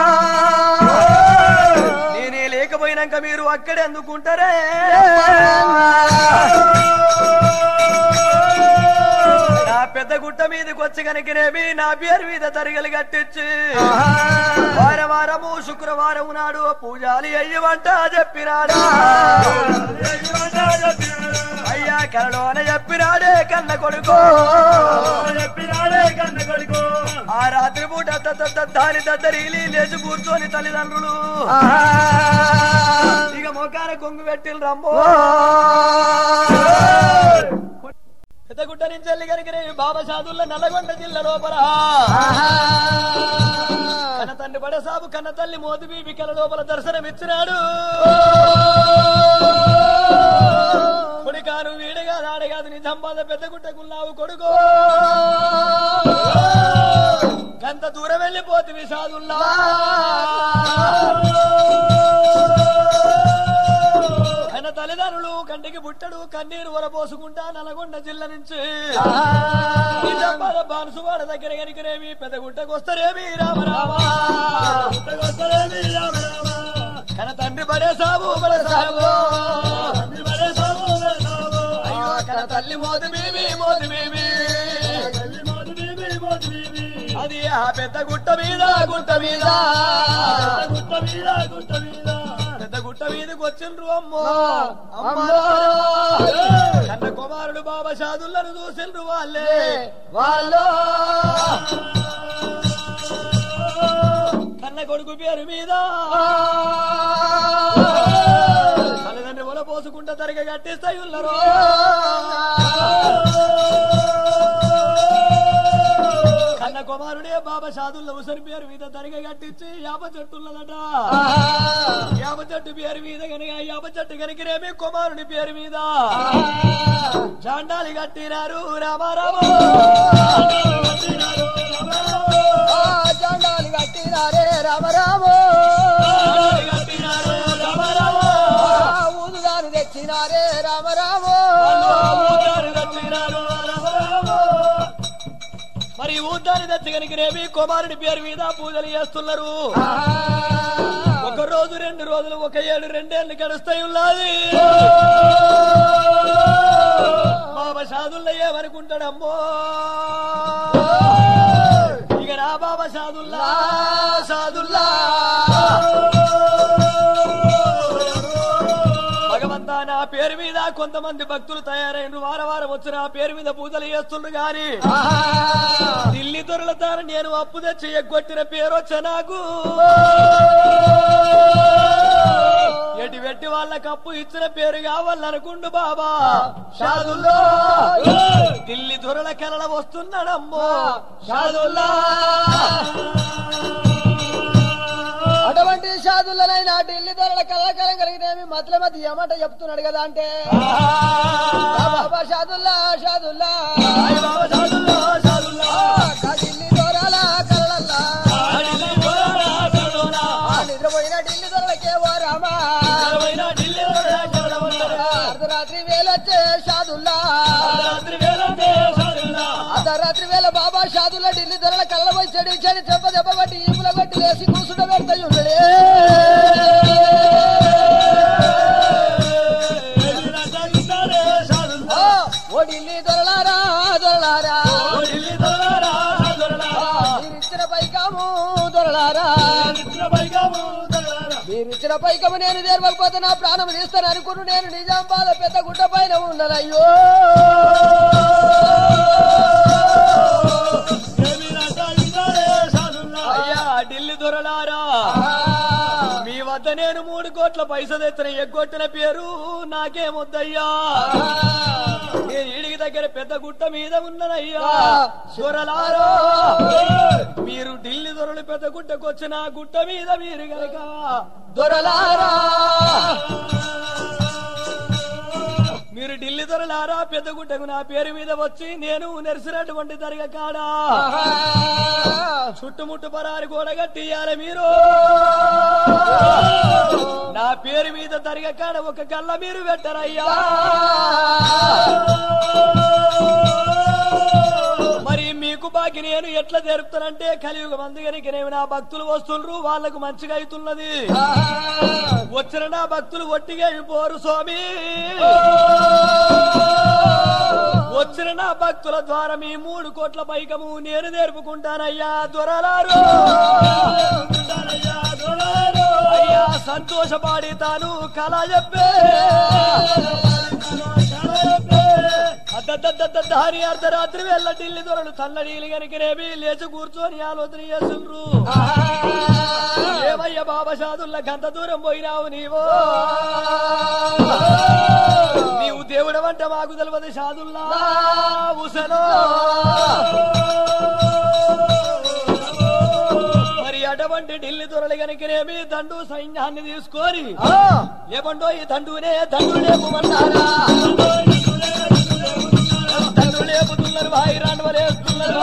నేనే లేకపోయినాక మీరు అక్కడే అందుకుంటారే నా పెద్ద గుట్ట మీదకి వచ్చి కనుకనేమి నా పేరు మీద తరిగలు కట్టించి వార వారము శుక్రవారం నాడు పూజాలి అయ్యవంట చెప్పినాడా అయ్యా కలలోన చెప్పినాడే కన్న కొడుకు ఆ రాత్రి పూట తత్త దాని దద్దరిలి లేచి కూర్చొని తల్లిదండ్రులు ఇక మొకాన కొంగు పెట్టిల్ రమ్మో పెద్దగుట్ట నుంచి వెళ్ళి కనుక బాబా సాధుల్లో నల్లగొండ జిల్లా లోపల కన్న తండ్రి బడ సాబు కన్న తల్లి మోతి బీబి కల లోపల దర్శనమిచ్చినాడు కొడుకాను వీడగా నాడగాదు నీ సంపాద పెద్ద గుట్టకున్నావు కొడుకో గంత దూరం వెళ్ళి వెళ్ళిపోతుంది సాధుల్లా ఆయన తల్లిదండ్రులు కంటికి బుట్టడు కన్నీరు వరపోసుకుంటా నల్గొండ జిల్లా నుంచి నిజామాబాద్ బాన్సువాడ దగ్గర కనుకనేమి పెద్ద గుట్టకు వస్తారేమి రామరామ కన తండ్రి పడే సాగు పడే సాగు అయ్యో కన తల్లి మోది మేమి మోది మేమి అది ఆ పెద్ద గుట్ట మీద గుట్ట మీద పెద్ద గుట్ట మీదకి వచ్చిండ్రు అమ్మో అమ్మో కన్న కుమారుడు బాబా షాదులను చూసిండ్రు వాళ్ళే వాళ్ళు కన్న కొడుకు పేరు మీద తల్లిదండ్రి ఒల పోసుకుంటా తరగ కట్టిస్తాయి ఉన్నారు కన్న కుమారుడే బాబా షాదుల్ల ఉసరి పేరు మీద తరగ కట్టించి యాప చెట్టు ఉన్నదట యాప చెట్టు పేరు మీద కనుక యాప చెట్టు కనుకనేమి కుమారుని పేరు మీద జాండాలి కట్టినారు రామారామ జెండాలు కట్టినారే రామరామో కట్టినారు రామారామ ఊదుగాను తెచ్చినారే రామరామో ఊదారి తెచ్చినారు రామారామ. మరి ఊదారి తెచ్చగనికినేమి కుమారుడి పేరు మీద పూజలు చేస్తున్నారు ఒక రోజు రెండు రోజులు ఒక ఏడు రెండేళ్లు గడుస్తాయి ఉన్నది బాబా షాదుల్లా ఏమనుకుంటాడమ్మో ఇక నా బాబా షాదుల్లా షాదుల్లా భగవంతా నా పేరు మీద కొంతమంది భక్తులు తయారైన వారం వారం వచ్చి నా పేరు మీద పూజలు చేస్తుండ్రు గాని ఢిల్లీ దొరలతాన నేను అప్పు తెచ్చి ఎగ్గొట్టిన పేరు వచ్చా నాకు ఎటు పెట్టి వాళ్ళకి అప్పు ఇచ్చిన పేరు కావాలనుకుండు బాబా షాదుల్లో ఢిల్లీ దొరల కలల వస్తున్నాడమ్మో షాదుల్లా అటువంటి సాధులనైనా ఢిల్లీ ధరల కళ్ళకలం కలిగినేమి మతల మధ్య ఏమాట చెప్తున్నాడు కదా అంటే ఆ బాబా షాదుల్లా షాదుల్లా అయ్య బాబా షాదుల్లో, షాదుల్లో. ఆ ఢిల్లీ దొరల కళ్ళల్లా ఆ ఢిల్లీ దొరల కలలోనా. ఆ నిద్రపోయిన ఢిల్లీ దొరలకే ఓ రామా ఇరవైనా ఢిల్లీ దొరల కలవన్నారు. అర్ధరాత్రి వేలొచ్చే షాదుల్లా రాత్రి వేళంటే షాదుల్లా. అర్ధరాత్రి వేళ బాబా షాదుల్లా ఢిల్లీ ధరల కళ్ళ పోయి చెడి చెడి చెంప దెబ్బ కొట్టి ఈపుల కొట్టి లేసి కూసుండ పెడతాయి ఉండడే ఎదిరంటారే షాదుల్లా. ఓ, ఓ ఢిల్లీ దొరలారా దొరలారా ఓ ఢిల్లీ దొరల షాదుల్లా. మీరిచ్చిన పైకాము దొరలారా ఇచ్చిన పైగాము దొరల. మీరిచ్చిన పైకము నేను నేర్వకపోతే నా ప్రాణం తీస్తాను అనుకుని నేను నిజామాబాద్ పెద్ద గుట్ట పైన ఉన్నానయ్యో ఎదిరంటారే షాదుల్లా. అయ్యా ఢిల్లీ దొరలారా మీ వద్ద నేను మూడు కోట్ల పైసలు తెచ్చిన ఎగ్గొట్టిన పేరు నాకేమొద్దయ్యా నేను ఈడికి దగ్గర పెద్ద గుట్ట మీద ఉన్ననయ్యా దొరలారా మీరు ఢిల్లీ దొరలు పెద్ద గుట్టకు వచ్చిన గుట్ట మీద మీరు గనక దొరలారా మీరు ఢిల్లీ దొరలారా పెద్ద గుట్టకు నా పేరు మీద వచ్చి నేను నెరిసినటువంటి దర్గ కాడా చుట్టుముట్టు పరారి గోడ కట్టియాలి మీరు నా పేరు మీద దర్గ కాడ ఒక కళ్ళ మీరు పెట్టరయ్యా మరి మీకు బాకి నేను ఎట్లా జరుపుతానంటే కలియుగ మంది కనుక నేను నా భక్తులు వస్తుండ్రు వాళ్ళకు మంచిగా అవుతున్నది వచ్చిన నా భక్తులు ఒట్టిగా పోరు స్వామి వచ్చిన నా భక్తుల ద్వారా మీ మూడు కోట్ల పైకము నేను నేర్పుకుంటానయ్యా దొరలారు అయ్యా సంతోషపాడి తాను కళ చెప్పే దారి అర్ధరాత్రి వెళ్ళ ఢిల్లీ దొరలు తల్లడీలు కనుకనేమి లేచి కూర్చొని ఆలోచన చేస్తుండ్రు ఏమయ్య బాబా సాధుల్ల గంత దూరం పోయినావు నీవో నీవు దేవుడవంట మాకు తెలియదు సాధుల్లా ఉసలో మరి అటువంటి ఢిల్లీ దొరలు కనుకనేమి దండు సైన్యాన్ని తీసుకొని లేకుంటో ఈ దండునే దండు లేపుమన్నారా దండు లేపుతున్నారు భాయి రాండవలేస్తున్నారు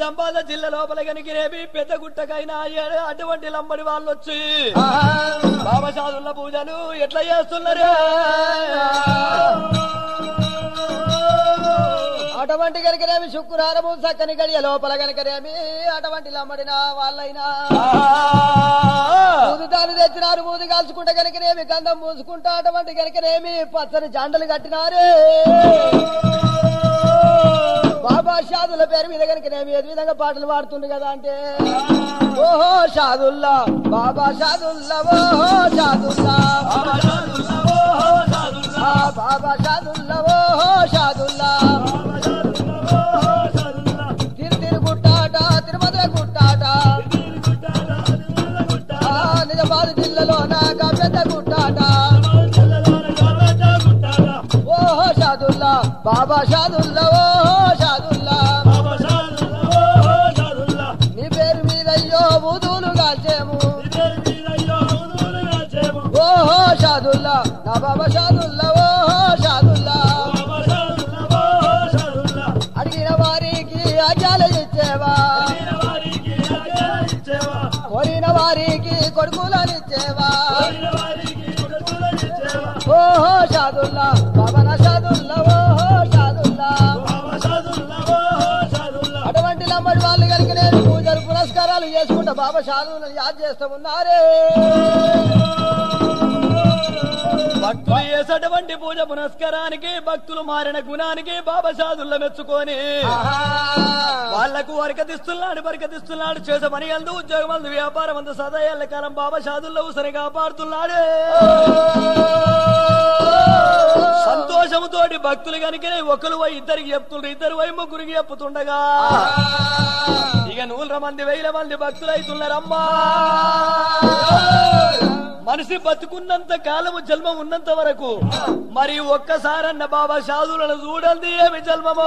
నిజామాబాద్ జిల్లా లోపల కనికిరేమి పెద్ద గుట్టకైనా అయ్యాడు అటువంటి లంబడి వాళ్ళు వచ్చి బాబా సాధుల పూజలు ఎట్లా చేస్తున్నారు అటువంటి కనుకనేమి శుక్రవారము చక్కని గడియ లోపల కనుకనేమి అటువంటి లమ్మడిన వాళ్ళైనా మూదుదాలు తెచ్చినారు మూది కాల్చుకుంటే కనుకనేమి గంధం మూసుకుంటా అటువంటి కనుకనేమి పచ్చని జండలు కట్టినారే బాబా షాదుల పేరు మీద కనుకనేమి ఏ విధంగా పాటలు పాడుతుంది కదా అంటే ఓహో షాదుల్లా బాబా షాదుల్లా ఓహో షాదుల్లా ఆ బాబా షాదుల్లా ఓహో షాదుల్లా తిరు తిరు గుట్టాట తిరుమల గుట్టాట ఆ నిజామాబాద్ జిల్లాలో నాక పెద్ద గుట్టాట ఓహో షాదుల్లా బాబా షాదుల్లా ఓహో షాదుల్లా నీ పేరు మీద అయ్యో ఊదులు కాల్చేము ఓహో షాదుల్లా నా బాబా షాదుల్లా ఓహో షాదుల్లా అడిగిన వారికి ఆజ్ఞాలు ఇచ్చేవా కోరిన వారికి కొడుకులను ఇచ్చేవా ఓహో షాదుల్లా బాబా నా షాదుల్లా ఓహో షాదుల్లా అటువంటి లంబడి వాళ్ళు కనుక నేను పూజలు పురస్కారాలు చేసుకుంటా బాబా షాదుల్ని యాద్ చేస్తూ ఉన్నారే భక్తులు చేసేటువంటి పూజ పునస్కారానికి భక్తులు మారిన గుణానికి బాబా సాధుల్లో మెచ్చుకొని వాళ్లకు వరకతిస్తున్నాడు బరకతిస్తున్నాడు చేసే పని అందు ఉద్యోగం అందు వ్యాపారం అందు సదా ఎల్ల కాలం బాబా సాధుల్లో ఉసరి కాపాడుతున్నాడు సంతోషముతోటి భక్తులు కనుక ఒకరు పోయి ఇద్దరికి చెప్తుండ్రు ఇద్దరు పోయి ముగ్గురికి చెప్పుతుండగా ఇక నూల మంది వేల మంది భక్తులు అవుతున్నారమ్మా మనిషి బతుకున్నంత కాలము జన్మం ఉన్నంత వరకు మరి ఒక్కసారన్న బాబా సాధువులను చూడండి ఏమి జన్మమో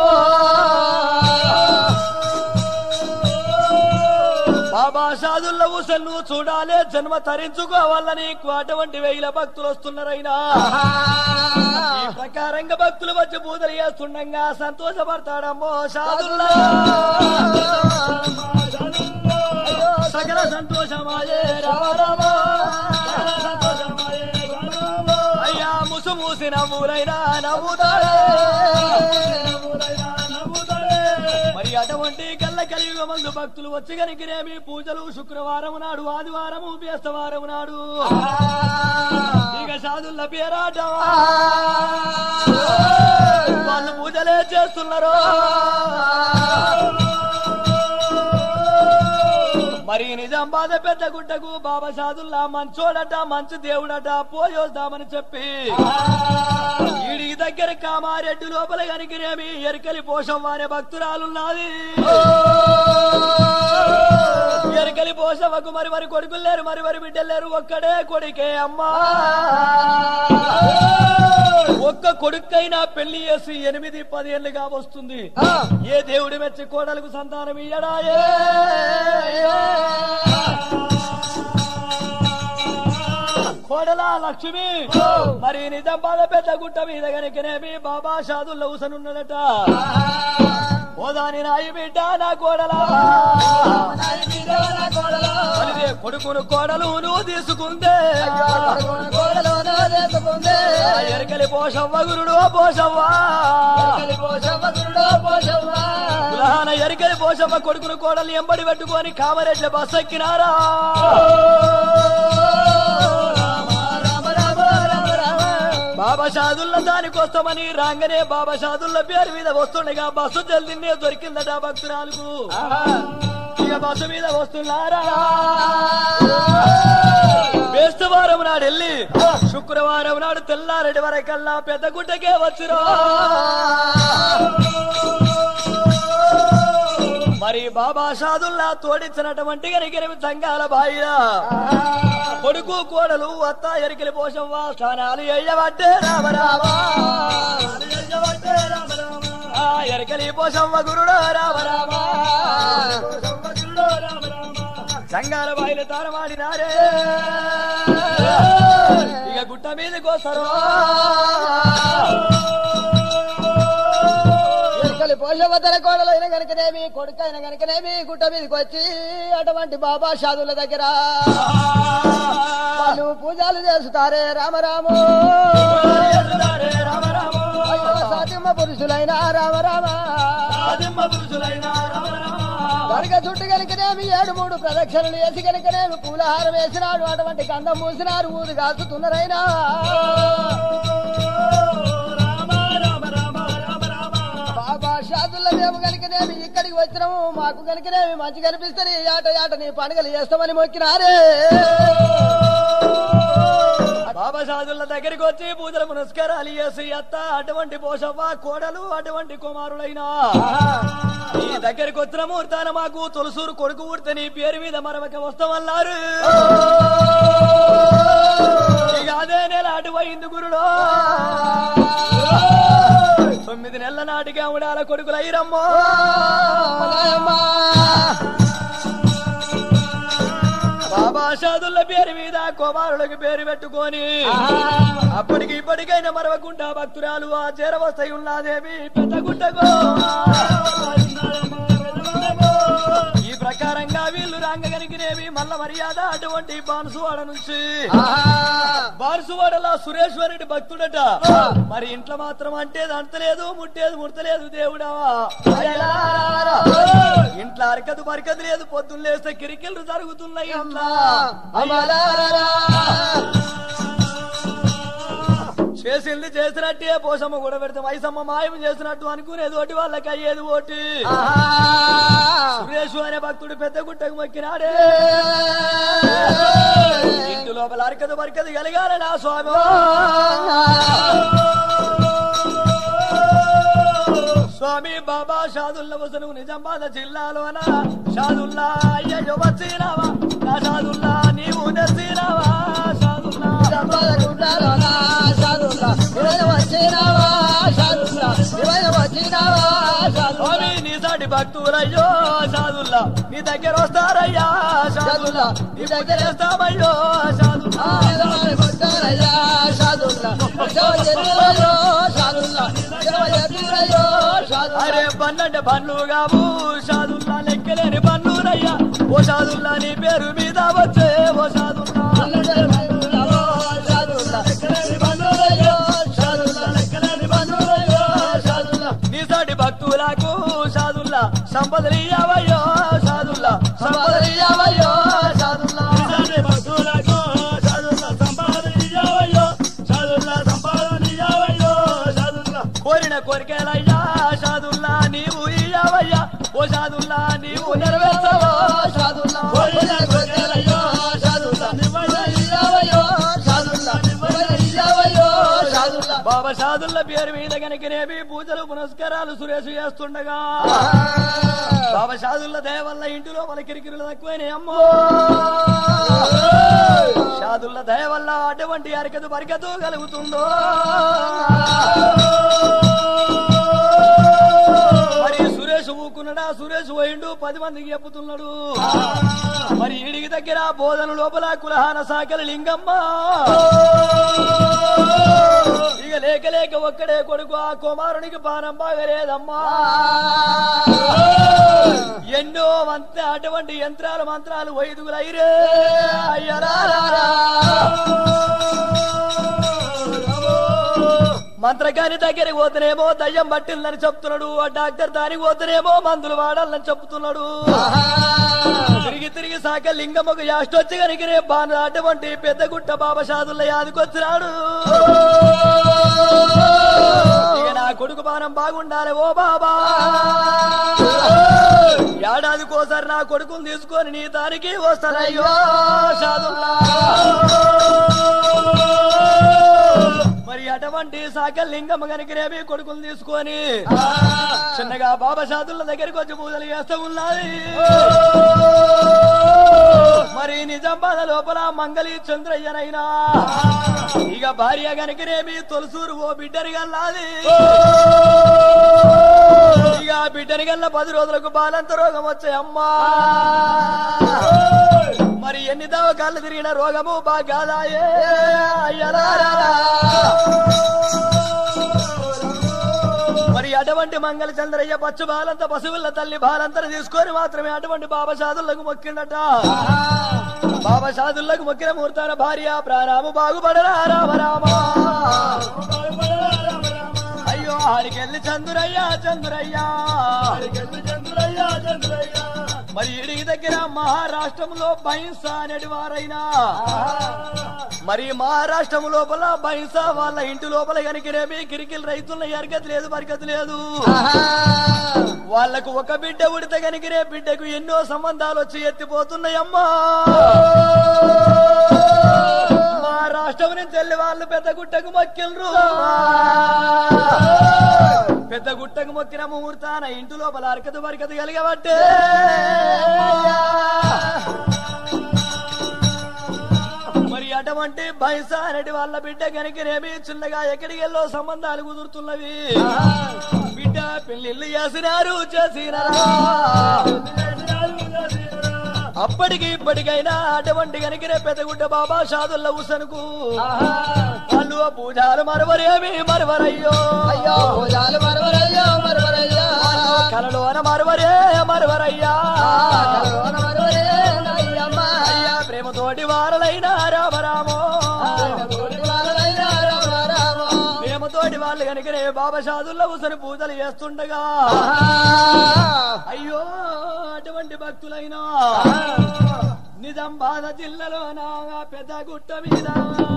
బాబా సాధుల్ల ఊసలు చూడాలే జన్మ తరించుకోవాలని అటువంటి వేల భక్తులు వస్తున్నారైనా ఈ ప్రకారంగా భక్తులు వచ్చి పూజలు చేస్తుండగా సంతోషపడతాడమ్మో సాధుల్లా సకల సంతోషమాయే రామ రామ అయ్యా ముసు మూసి నవ్వులైనా నవ్వుతాడే మరి అటువంటి కళ్ళ కలియుగ మందు భక్తులు వచ్చి కనికినేమి పూజలు శుక్రవారం నాడు ఆదివారము బేస్తవారం నాడు ఇక సాధుల పేరాట వాళ్ళు పూజలే చేస్తున్నారు మరి నిజామాబాద్ పెద్ద గుడ్డకు బాబా సాదుల్లా మంచోడట మంచి దేవుడట పోయొద్దామని చెప్పి ఈడికి దగ్గర కామారెడ్డి లోపల కనికినేమి ఎరకలి పోషం అనే భక్తురాలున్నది ఎరకలి పోషవకు మరి మరి కొడుకులు లేరు మరి మరి బిడ్డలు లేరు ఒక్కడే కొడుకే అమ్మా ఒక్క కొడుకైనా పెళ్లి చేసి ఎనిమిది పదేళ్లుగా వస్తుంది ఏ దేవుడి మెచ్చి కోడలకు సంతానం ఇయ్యడాయే కోడలా లక్ష్మి మరి నిజంబాల పెద్ద గుట్ట మీద గనకనేమి బాబా షాదుల్ల ఊసనున్నదట ఓదాని నాయి బిడ్డ నా కోడలా మరిదే కొడుకును కోడలు నువ్వు తీసుకుందే గోడలోనో చేసుకుందే ఆ ఎరకలి పోషవ్వ గురుడు పోషవ్వా పోషవ్వ గురుడో పోషవ్వ కులహాన ఎరకలి పోషవ్వ కొడుకును కోడలు ఎంబడి పెట్టుకొని కామరెడ్ల బస్ ఎక్కినారా రామ రామ రామ రామ బాబా షాదుల్ల దానికోసమని రాగానే బాబా షాదుల్ల పేరు మీద వస్తుండగా బస్సు జల్దినే దొరికిందట భక్తురాలకు ఇక బస్సు మీద వస్తున్నారా బేస్తవారం నాడు వెళ్ళి శుక్రవారం నాడు తెల్లారెడ్డి వరకల్లా పెద్ద గుట్టకే వచ్చిరా మరి బాబా షాదుల్లా తోడించినటువంటి గనికిరి సంఘాల బాయిరా కొడుకు కోడలు అత్త ఎరికలి పోషవ్వా స్థానాలు ఎయ్యబట్టే రామ రామ ఆ ఎరికలి పోషవ్వ గురుడు రామ రామ సంఘాల బాయిలు తారమాడినారే ఇక గుట్ట మీదకి వస్తారు ఎరకలి పోష పోషవతల కోడలైన గనుకనేమి కొడుకైన గనుకనేమి గుట్ట మీదకి వచ్చి అటువంటి బాబా షాదుల దగ్గర వాళ్ళు పూజలు చేస్తారే రామరాము అయ్యో సాధ్యమ పురుషులైన రామరామ దర్గ చుట్టు కనుకనేమి ఏడు మూడు ప్రదక్షిణలు వేసి కనుకనేమి పూలహారం వేసినాడు అటువంటి గంధం మూసినారు ఊరు కాచుతున్నారైనా బాబా షాదుల్లో మేము కనుకనేమి ఇక్కడికి వచ్చినాము మాకు కనుకనేమి మంచి కనిపిస్తుంది ఆట ఆట నీ పండుగలు చేస్తామని మొక్కినారే బాబా సాధుల దగ్గరికి వచ్చి పూజలు పునస్కారాలు చేసి అత్త అటువంటి పోషవ్వ కోడలు అటువంటి కుమారులైనా నీ దగ్గరికి వచ్చిన ముహూర్తాన మాకు తులసూరు కొడుకు ఊడితే నీ పేరు మీద మరొక వస్తామన్నారు ఇక అదే నెల అటువైంది గురుడో తొమ్మిది నెలల నాటికి ఆవిడాల కొడుకులు అయ్యిరమ్మో బాబా సాధుల పేరు మీద కుమారులకు పేరు పెట్టుకొని అప్పటికి ఇప్పటికైనా మరవకుండా భక్తురాలు ఆ చేరవస్తాయి ఉన్నదేవి పెద్ద గుట్టగో ఈ ప్రకారంగా వీళ్ళు రంగగనికినేవి మల్ల మర్యాద అటువంటి బాన్సువాడ నుంచి బాన్సువాడలా సురేశ్వరుడి భక్తుడట మరి ఇంట్లో మాత్రం అంటే అంతలేదు ముట్టేది ముడతలేదు దేవుడా ఇంట్లో అరకదు బరకదు లేదు పొద్దున్న లేస్తే కిరికిళ్ళు జరుగుతున్నాయి ఇంట్లో చేసింది చేసినట్టే పోసమ్మ కూడా పెడితే మైసమ్మ మాయం చేసినట్టు అనుకునేది ఒకటి వాళ్ళకి అయ్యేది ఒకటి సురేషు అనే భక్తుడు పెద్ద గుట్టకు మొక్కినాడే ఇంటి లోపల అరకదు బరకదు కలిగాలి నా స్వామి స్వామి బాబా షాదుల్ల వసను నిజామాబాద్ జిల్లాలోన షాదుల్లా అయ్యో వచ్చినావా నా షాదుల్లా నీవు నచ్చినావా షాదుల్లా స్వామి నీ సాటి భక్తులయ్యో షాదుల్లా నీ దగ్గర వస్తారయ్యా షాదుల్లా నీ దగ్గర వేస్తామయ్యో షాదుల్లా అరే బండ్లంటే బండ్లు కావు షాదుల్లా లెక్కలేని బండ్లురయ్యా ఓ షాదుల్లా నీ పేరు మీద వచ్చే ఓ షాదుల్లా నీ సాటి భక్తులకు షాదుల్లా సంపదలు ఇయ్యవయ్యో షాదుల్లా సంపదలు ఇయ్యవయ్యో షాదుల్లా కోరిన కోరికలయ్యా షాదుల్లా నీవు ఇయ్యవయ్యా ఓ షాదుల్లా నీవు నెరవేర్చవో షాదుల్లా బాబా షాదుల్ల పేరు మీద కనుకనేవి పూజలు పునస్కారాలు సురేష్ చేస్తుండగా బాబా షాదుల్ల దయ వల్ల ఇంటిలో మన కిరికిరులు తక్కువైనాయి అమ్మో షాదుల్ల దయ వల్ల అటువంటి అరకదు బరకదు కలుగుతుందో మరి సురేష్ ఊకున్నాడా సురేష్ పోయిండు పది మందికి చెప్పుతున్నాడు మరి ఈడికి దగ్గర బోధన లోపల కులహాన సాకల లింగమ్మ ఇక లేక లేక ఒక్కడే కొడుకు ఆ కుమారునికి పానం బాగలేదమ్మా ఎన్నో మంత్ర అటువంటి యంత్రాలు మంత్రాలు వైదుగులు అయిరే అయ్యరారా మంత్రగాని దగ్గరికి పోతేనేమో దయ్యం పట్టిందని చెప్తున్నాడు ఆ డాక్టర్ దానికి పోతేనేమో మందులు వాడాలని చెప్తున్నాడు తిరిగి తిరిగి సాక లింగమ్మకు యాష్టొచ్చి కనుకనే బాణ అటువంటి పెద్ద గుట్ట బాబా షాదుల్ల యాదికొచ్చినాడు ఇక నా కొడుకు బాణం బాగుండాలి ఓ బాబా ఏడాదికోసారి నా కొడుకుని తీసుకొని నీ దానికి వస్తానయ్యో షాదుల్లా మరి అటువంటి సాకల్ లింగమ్మ కనుకనేమి కొడుకులు తీసుకొని చిన్నగా బాబా షాదుల దగ్గరికి వచ్చి పూజలు చేస్తూ ఉన్నది మరి నిజామాబాద్ లోపల మంగళి చంద్రయ్యనైనా ఇక భార్య కనుకనేమి తొలసూరు ఓ బిడ్డరి గల్లాది ఇక ఆ బిడ్డరి గల్ల పది రోజులకు బాలంత రోగం వచ్చాయి అమ్మా మరి ఎన్ని దవకాళ్ళు తిరిగిన రోగము బాగాదాయే అయ్యలారా మరి అటువంటి అటువంటి మంగళ చంద్రయ్య పచ్చు బాలంత పశువుల తల్లి బాలంతర తీసుకొని మాత్రమే అటువంటి బాబా సాధులకు మొక్కిండట బాబా సాధులకు మొక్కిన ముహూర్తాన భార్య ప్రాణాము బాగుపడరా రామ రామ అయ్యో ఆడికెళ్ళి చంద్రయ్య చంద్రయ్య మరి ఇడికి దగ్గర మహారాష్ట్రంలో బహింస అనేటి వారైనా మరి మహారాష్ట్రం లోపల బహింస వాళ్ళ ఇంటి లోపల కనుకనేమి కిరికిల్ రైతుల ఎరగతి లేదు బరకతి లేదు వాళ్లకు ఒక బిడ్డ ఉడితే కనుకనే బిడ్డకు ఎన్నో సంబంధాలు వచ్చి ఎత్తిపోతున్నాయమ్మా మా రాష్ట్రం నుంచి వెళ్ళి వాళ్ళు పెద్ద గుట్టకు మొక్కిల్రు పెద్ద గుట్టకు మొక్కిన ముహూర్తాన ఇంటి లోపల అరకదు బరకదు కలిగబట్టే మరి అటువంటి బైస అనేటి వాళ్ళ బిడ్డ కనుకనేమి చిన్నగా ఎక్కడికి వెళ్ళో సంబంధాలు కుదురుతున్నవి బిడ్డ పెళ్లిళ్ళు చేసినారు చేసినారా అప్పటికి ఇప్పటికైనా అటువంటి కనుకనే పెద్దగుడ్డ బాబా షాదుల్ల ఉసనుకు వాళ్ళు ఆ పూజాలు మరవరేమి మరవరయ్యో అయ్యో భుజాలు మరవరయ్యో మరవరయ్యా కలలోన మరవరే మరవరయ్యా కలలోన మరవరే నయ్యమ్మ. అయ్యా ప్రేమతోటి వారలైన రామరామో తోటి వాళ్ళైనా రామ రామ. ప్రేమతోటి వాళ్ళు కనుకనే బాబా షాదుల్ల ఉసని పూజలు చేస్తుండగా అయ్యో అటువంటి భక్తులైనా నిజామాబాద్ జిల్లాలోన పెద్ద గుట్ట మీద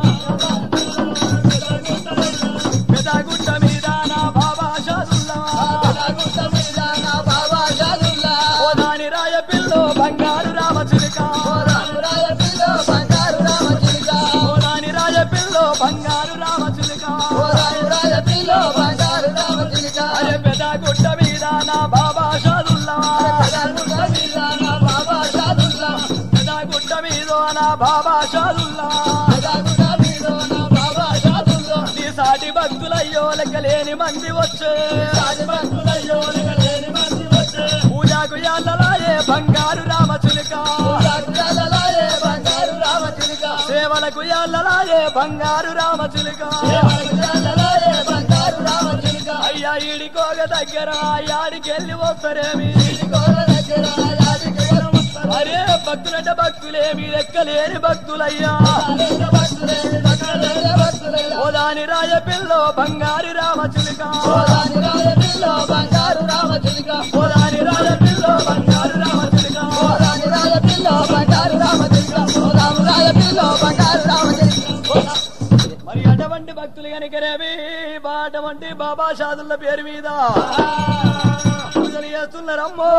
పెద్ద గుట్ట మీద నా బాబా షాదుల్లా గుట్ట మీద నా బాబా షాదుల్లా. ఓ దాని రాయ పిల్లో బంగారు రామచిలుక రామురాయ పిల్లో బంగారు రామచిలుక. ఓ దాని రాయ పిల్లో బంగారు రామచిలుక ఓ రామురాయ పిల్లో బంగారు రామచిలుక. అరే పెద్ద గుట్ట మీద నా బాబా షాదుల్లా గుట్ట మీద నా బాబా షాదుల్లా. పెద్ద గుట్ట మీద నా బాబా షాదుల్లా గుట్ట మీద నా బాబా షాదుల్లా. నీ సాటి భక్తులయ్యో లెక్కలేని మంది వచ్చే సాటి భక్తులయ్యో లెక్కలేని మంది వచ్చే. పూజకు యాళ్ళలాయే బంగారు రామచిలుక రాజులాలలాయే బంగారు రామచిలుక. సేవలకు యాళ్ళలాయే బంగారు రామచిలుక రాజులాలలాయే బంగారు రామచిలుక. అయ్యా ఈడికోగ దగ్గర యాడికెళ్ళి వస్తారేమి గోడ దగ్గర యాదికి వరం వస్తారు. అరే భక్తులంటే భక్తులేమి లెక్కలేని భక్తులయ్యా ఆనంద భక్తులే, భక్తులే, భక్తులే. ఓ దాని రాయ పిల్లో బంగారు రామచిలుక గోదాని రాయ పిల్లో బంగారు రామచిలుక. ఓ దాని రాయ పిల్లో బంగారు రామచిలుక గోదాని రాయ పిల్లో బంగారు రామచిలుక. గోదాము రాయ పిల్లో బంగారు రామచిలుక. మరి అటువంటి భక్తులు కనుకనేవి అటువంటి బాబా షాదుల పేరు మీద పూజలు చేస్తున్నారమ్మో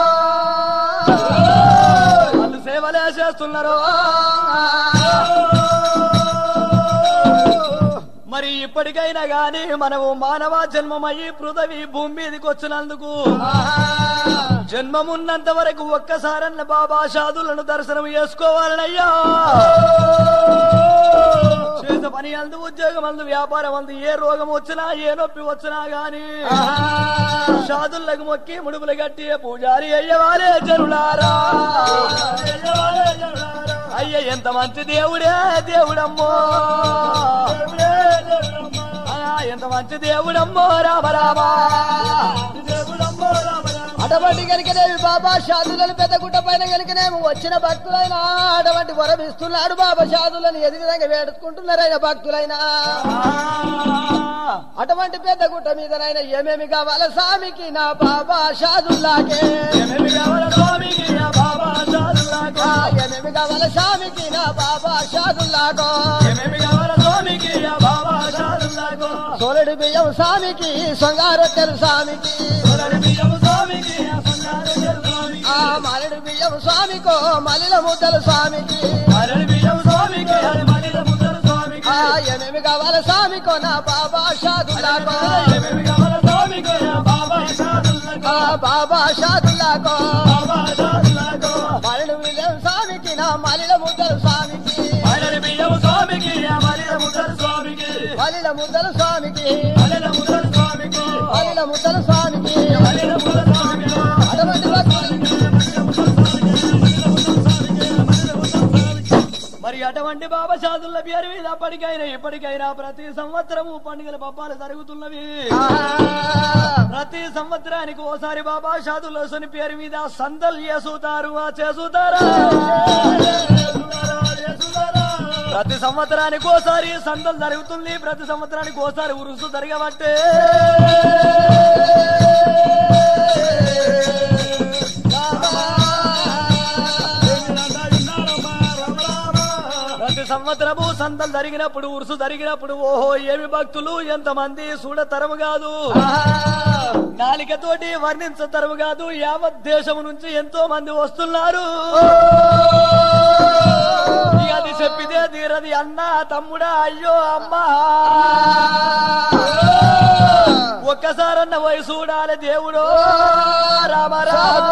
వాళ్ళు సేవలే చేస్తున్నారు మరి ఇప్పటికైనా గాని మనము మానవ జన్మమయ్యి పృథవి భూమి మీదకి వచ్చినందుకు జన్మమున్నంత వరకు ఒక్కసారన్న బాబా షాదులను దర్శనం చేసుకోవాలనయ్యా చేత పని అందు ఉద్యోగం అందు వ్యాపారం అందు ఏ రోగం వచ్చినా ఏ నొప్పి వచ్చినా గాని షాదులకు మొక్కి ముడుపులు కట్టి పూజారి అయ్యవాలే జరులారా అయ్య ఎంత మంచి దేవుడే దేవుడమ్మో ఆ, ఎంత మంచి దేవుడమ్మో రామ రామా అటువంటి కనుకనేవి బాబా షాదులను పెద్ద గుట్ట పైన కనుకనేమో వచ్చిన భక్తులైనా అటువంటి వరం ఇస్తున్నాడు బాబా షాదులను ఎది విధంగా వేడుకుంటున్నారైన భక్తులైనా అటువంటి పెద్ద గుట్ట మీదనైనా ఏమేమి కావాల స్వామికి నా బాబా షాదుల్లాకే ఏమేమి కావాల స్వామికి నా బాబా షాదుల్లాకు? ఆ, ఏమేమి కావాల స్వామికి నా బాబా షాదుల్లాకో ఏమేమి కావాల స్వామికి నా బాబా షాదుల్లాకు? సోలడి బియ్యం స్వామికి సొంగారొట్టెలు స్వామికి సోదరి బియ్యము స్వామికి నా సొంతాలు స్వామికి ఆ మరడి బియ్యం స్వామికో మలిల ముద్దలు స్వామికి అరడి బియ్యము స్వామికి అది మనిల ముద్దలు స్వామికి ఆ ఏమేమి కావాల స్వామికో నా బాబా షాదుల్లాకో ఏమేమి కావాల స్వామికి నా బాబా షాదుల్లాకు? ఆ బాబా షాదుల్లాకో బాబా షాదుల్లాకు. మరడి బియ్యం స్వామికి నా మలిల ముద్దలు స్వామికి అరడి బియ్యము స్వామికి నా మనిల ముద్దలు స్వామికి మలిల ముద్దలు స్వామికి మనిల ముద్దలు స్వామికి మలిల ముద్దలు స్వామికి మనిల ముద్దలు స్వామికి అటువంటి భక్తులు మరి అటువంటి బాబా షాదుల్ల పేరు మీద అప్పటికైనా ఇప్పటికైనా ప్రతి సంవత్సరము పండుగల పబ్బాలు జరుగుతున్నవి ప్రతి సంవత్సరానికి ఓసారి బాబా షాదుల్ హుసేన్ పేరు మీద సందల్ చేసుతారు ఆ చేసుతారా ప్రతి సంవత్సరానికి ఓసారి సందలు జరుగుతుంది ప్రతి సంవత్సరానికి ఓసారి ఉరుసు జరగబట్టే ప్రతి సంవత్సరము సందలు జరిగినప్పుడు ఉరుసు జరిగినప్పుడు ఓహో ఏమి భక్తులు ఎంతమంది చూడతరము కాదు నాలికతోటి వర్ణించతరము కాదు యావత్ దేశం నుంచి ఎంతో మంది వస్తున్నారు ఇక అది చెప్పితే తీరది అన్నా తమ్ముడా అయ్యో అమ్మా ఒక్కసారన్న పోయి చూడాలి దేవుడు రామ రామ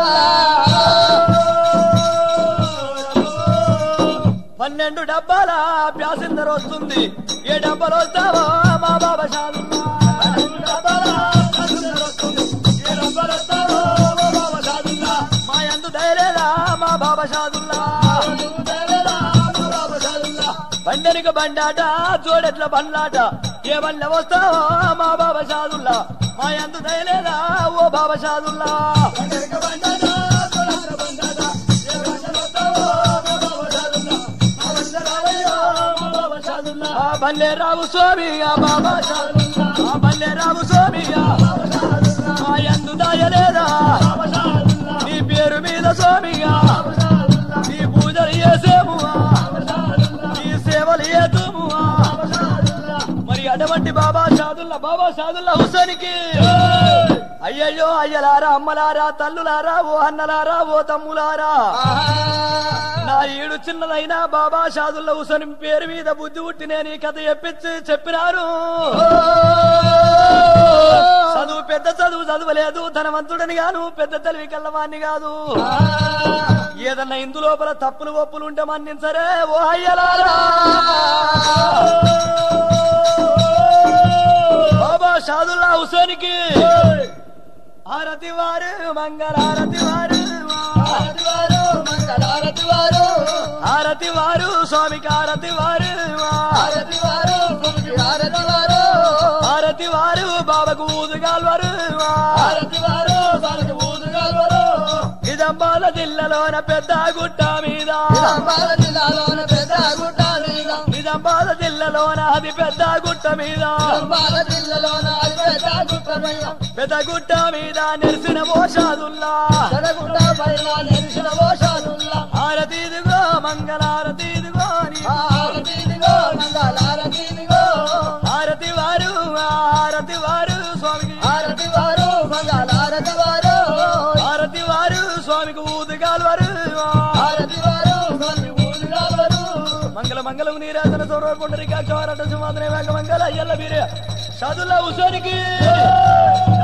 పన్నెండు డబ్బాల ప్యాసింజర్ వస్తుంది ఏ డబ్బాలు వస్తావో మా బాబా షాదుల్లా. పన్నెండు డబ్బాల ప్యాసింజర్ వస్తుంది. ఏ డబ్బాలు వస్తావో మా బాబా షాదుల్లా. మా యందు దయలేదా మా బాబా షాదుల్లా బండనిక బండాట జోడెట్ల బండ్లాట ఏ బండ్ల వస్తావో మా బాబా షాదుల్లా మా యందు దయలేదా ఓ బాబా షాదుల్లా ఆ బల్లే రావు స్వామి ఆ బాబా షాదుల్లా. ఆ బల్లే రావు స్వామి ఆ బాబా షాదుల్లా. మా యందు దయలేదా నీ పేరు మీద స్వామిగా నీ పూజలు చేసేము నీ సేవలు చేతుము మరి అటువంటి బాబా షాదుల్లా బాబా షాదుల్లా హుసేన్కి అయ్యయ్యో అయ్యలారా అమ్మలారా తల్లులారా ఓ అన్నలారా ఓ తమ్ములారా నా ఈడు చిన్నదైనా బాబా షాదుల్లా హుసేన్ పేరు మీద బుద్ధి పుట్టి నేను ఈ కథ చెప్పించి చెప్పినారు చదువు పెద్ద చదువు చదవలేదు ధనవంతుడని గాను పెద్ద తెలివి కల్లవాణ్ణి కాదు ఏదన్నా ఇందు లోపల తప్పులు ఒప్పులు ఉంటే మన్నించరే ఓ అయ్యలారా బాబా షాదుల్లా హుసేన్కి ఆరతి వారు మంగళారతి వారు ఆరతి వారు స్వామికి ఆరతి వారు ఆరతి వారు బాబాకు ఊదుగాల్వారు నిజామాబాద్ జిల్లాలోన పెద్ద గుట్ట మీద నిజామాబాద్ జిల్లాలోన అది పెద్ద గుట్ట మీద పెద్ద గుట్ట మీద నెరిసిన మోషాదుల్లా ఆరతి ఇదిగో మంగళారతి ఇదిగో నీ ఆరతి వారు ఆరతి వారు స్వామికి ఆరతి వారు స్వామికి ఊదుగాలు వారు మంగళ మంగళం నీరాజన సౌర పుండరికాక్ష వారట సింహాదనే వేగ మంగళ అయ్యల్ల వీరే చదువుల ఉసానికి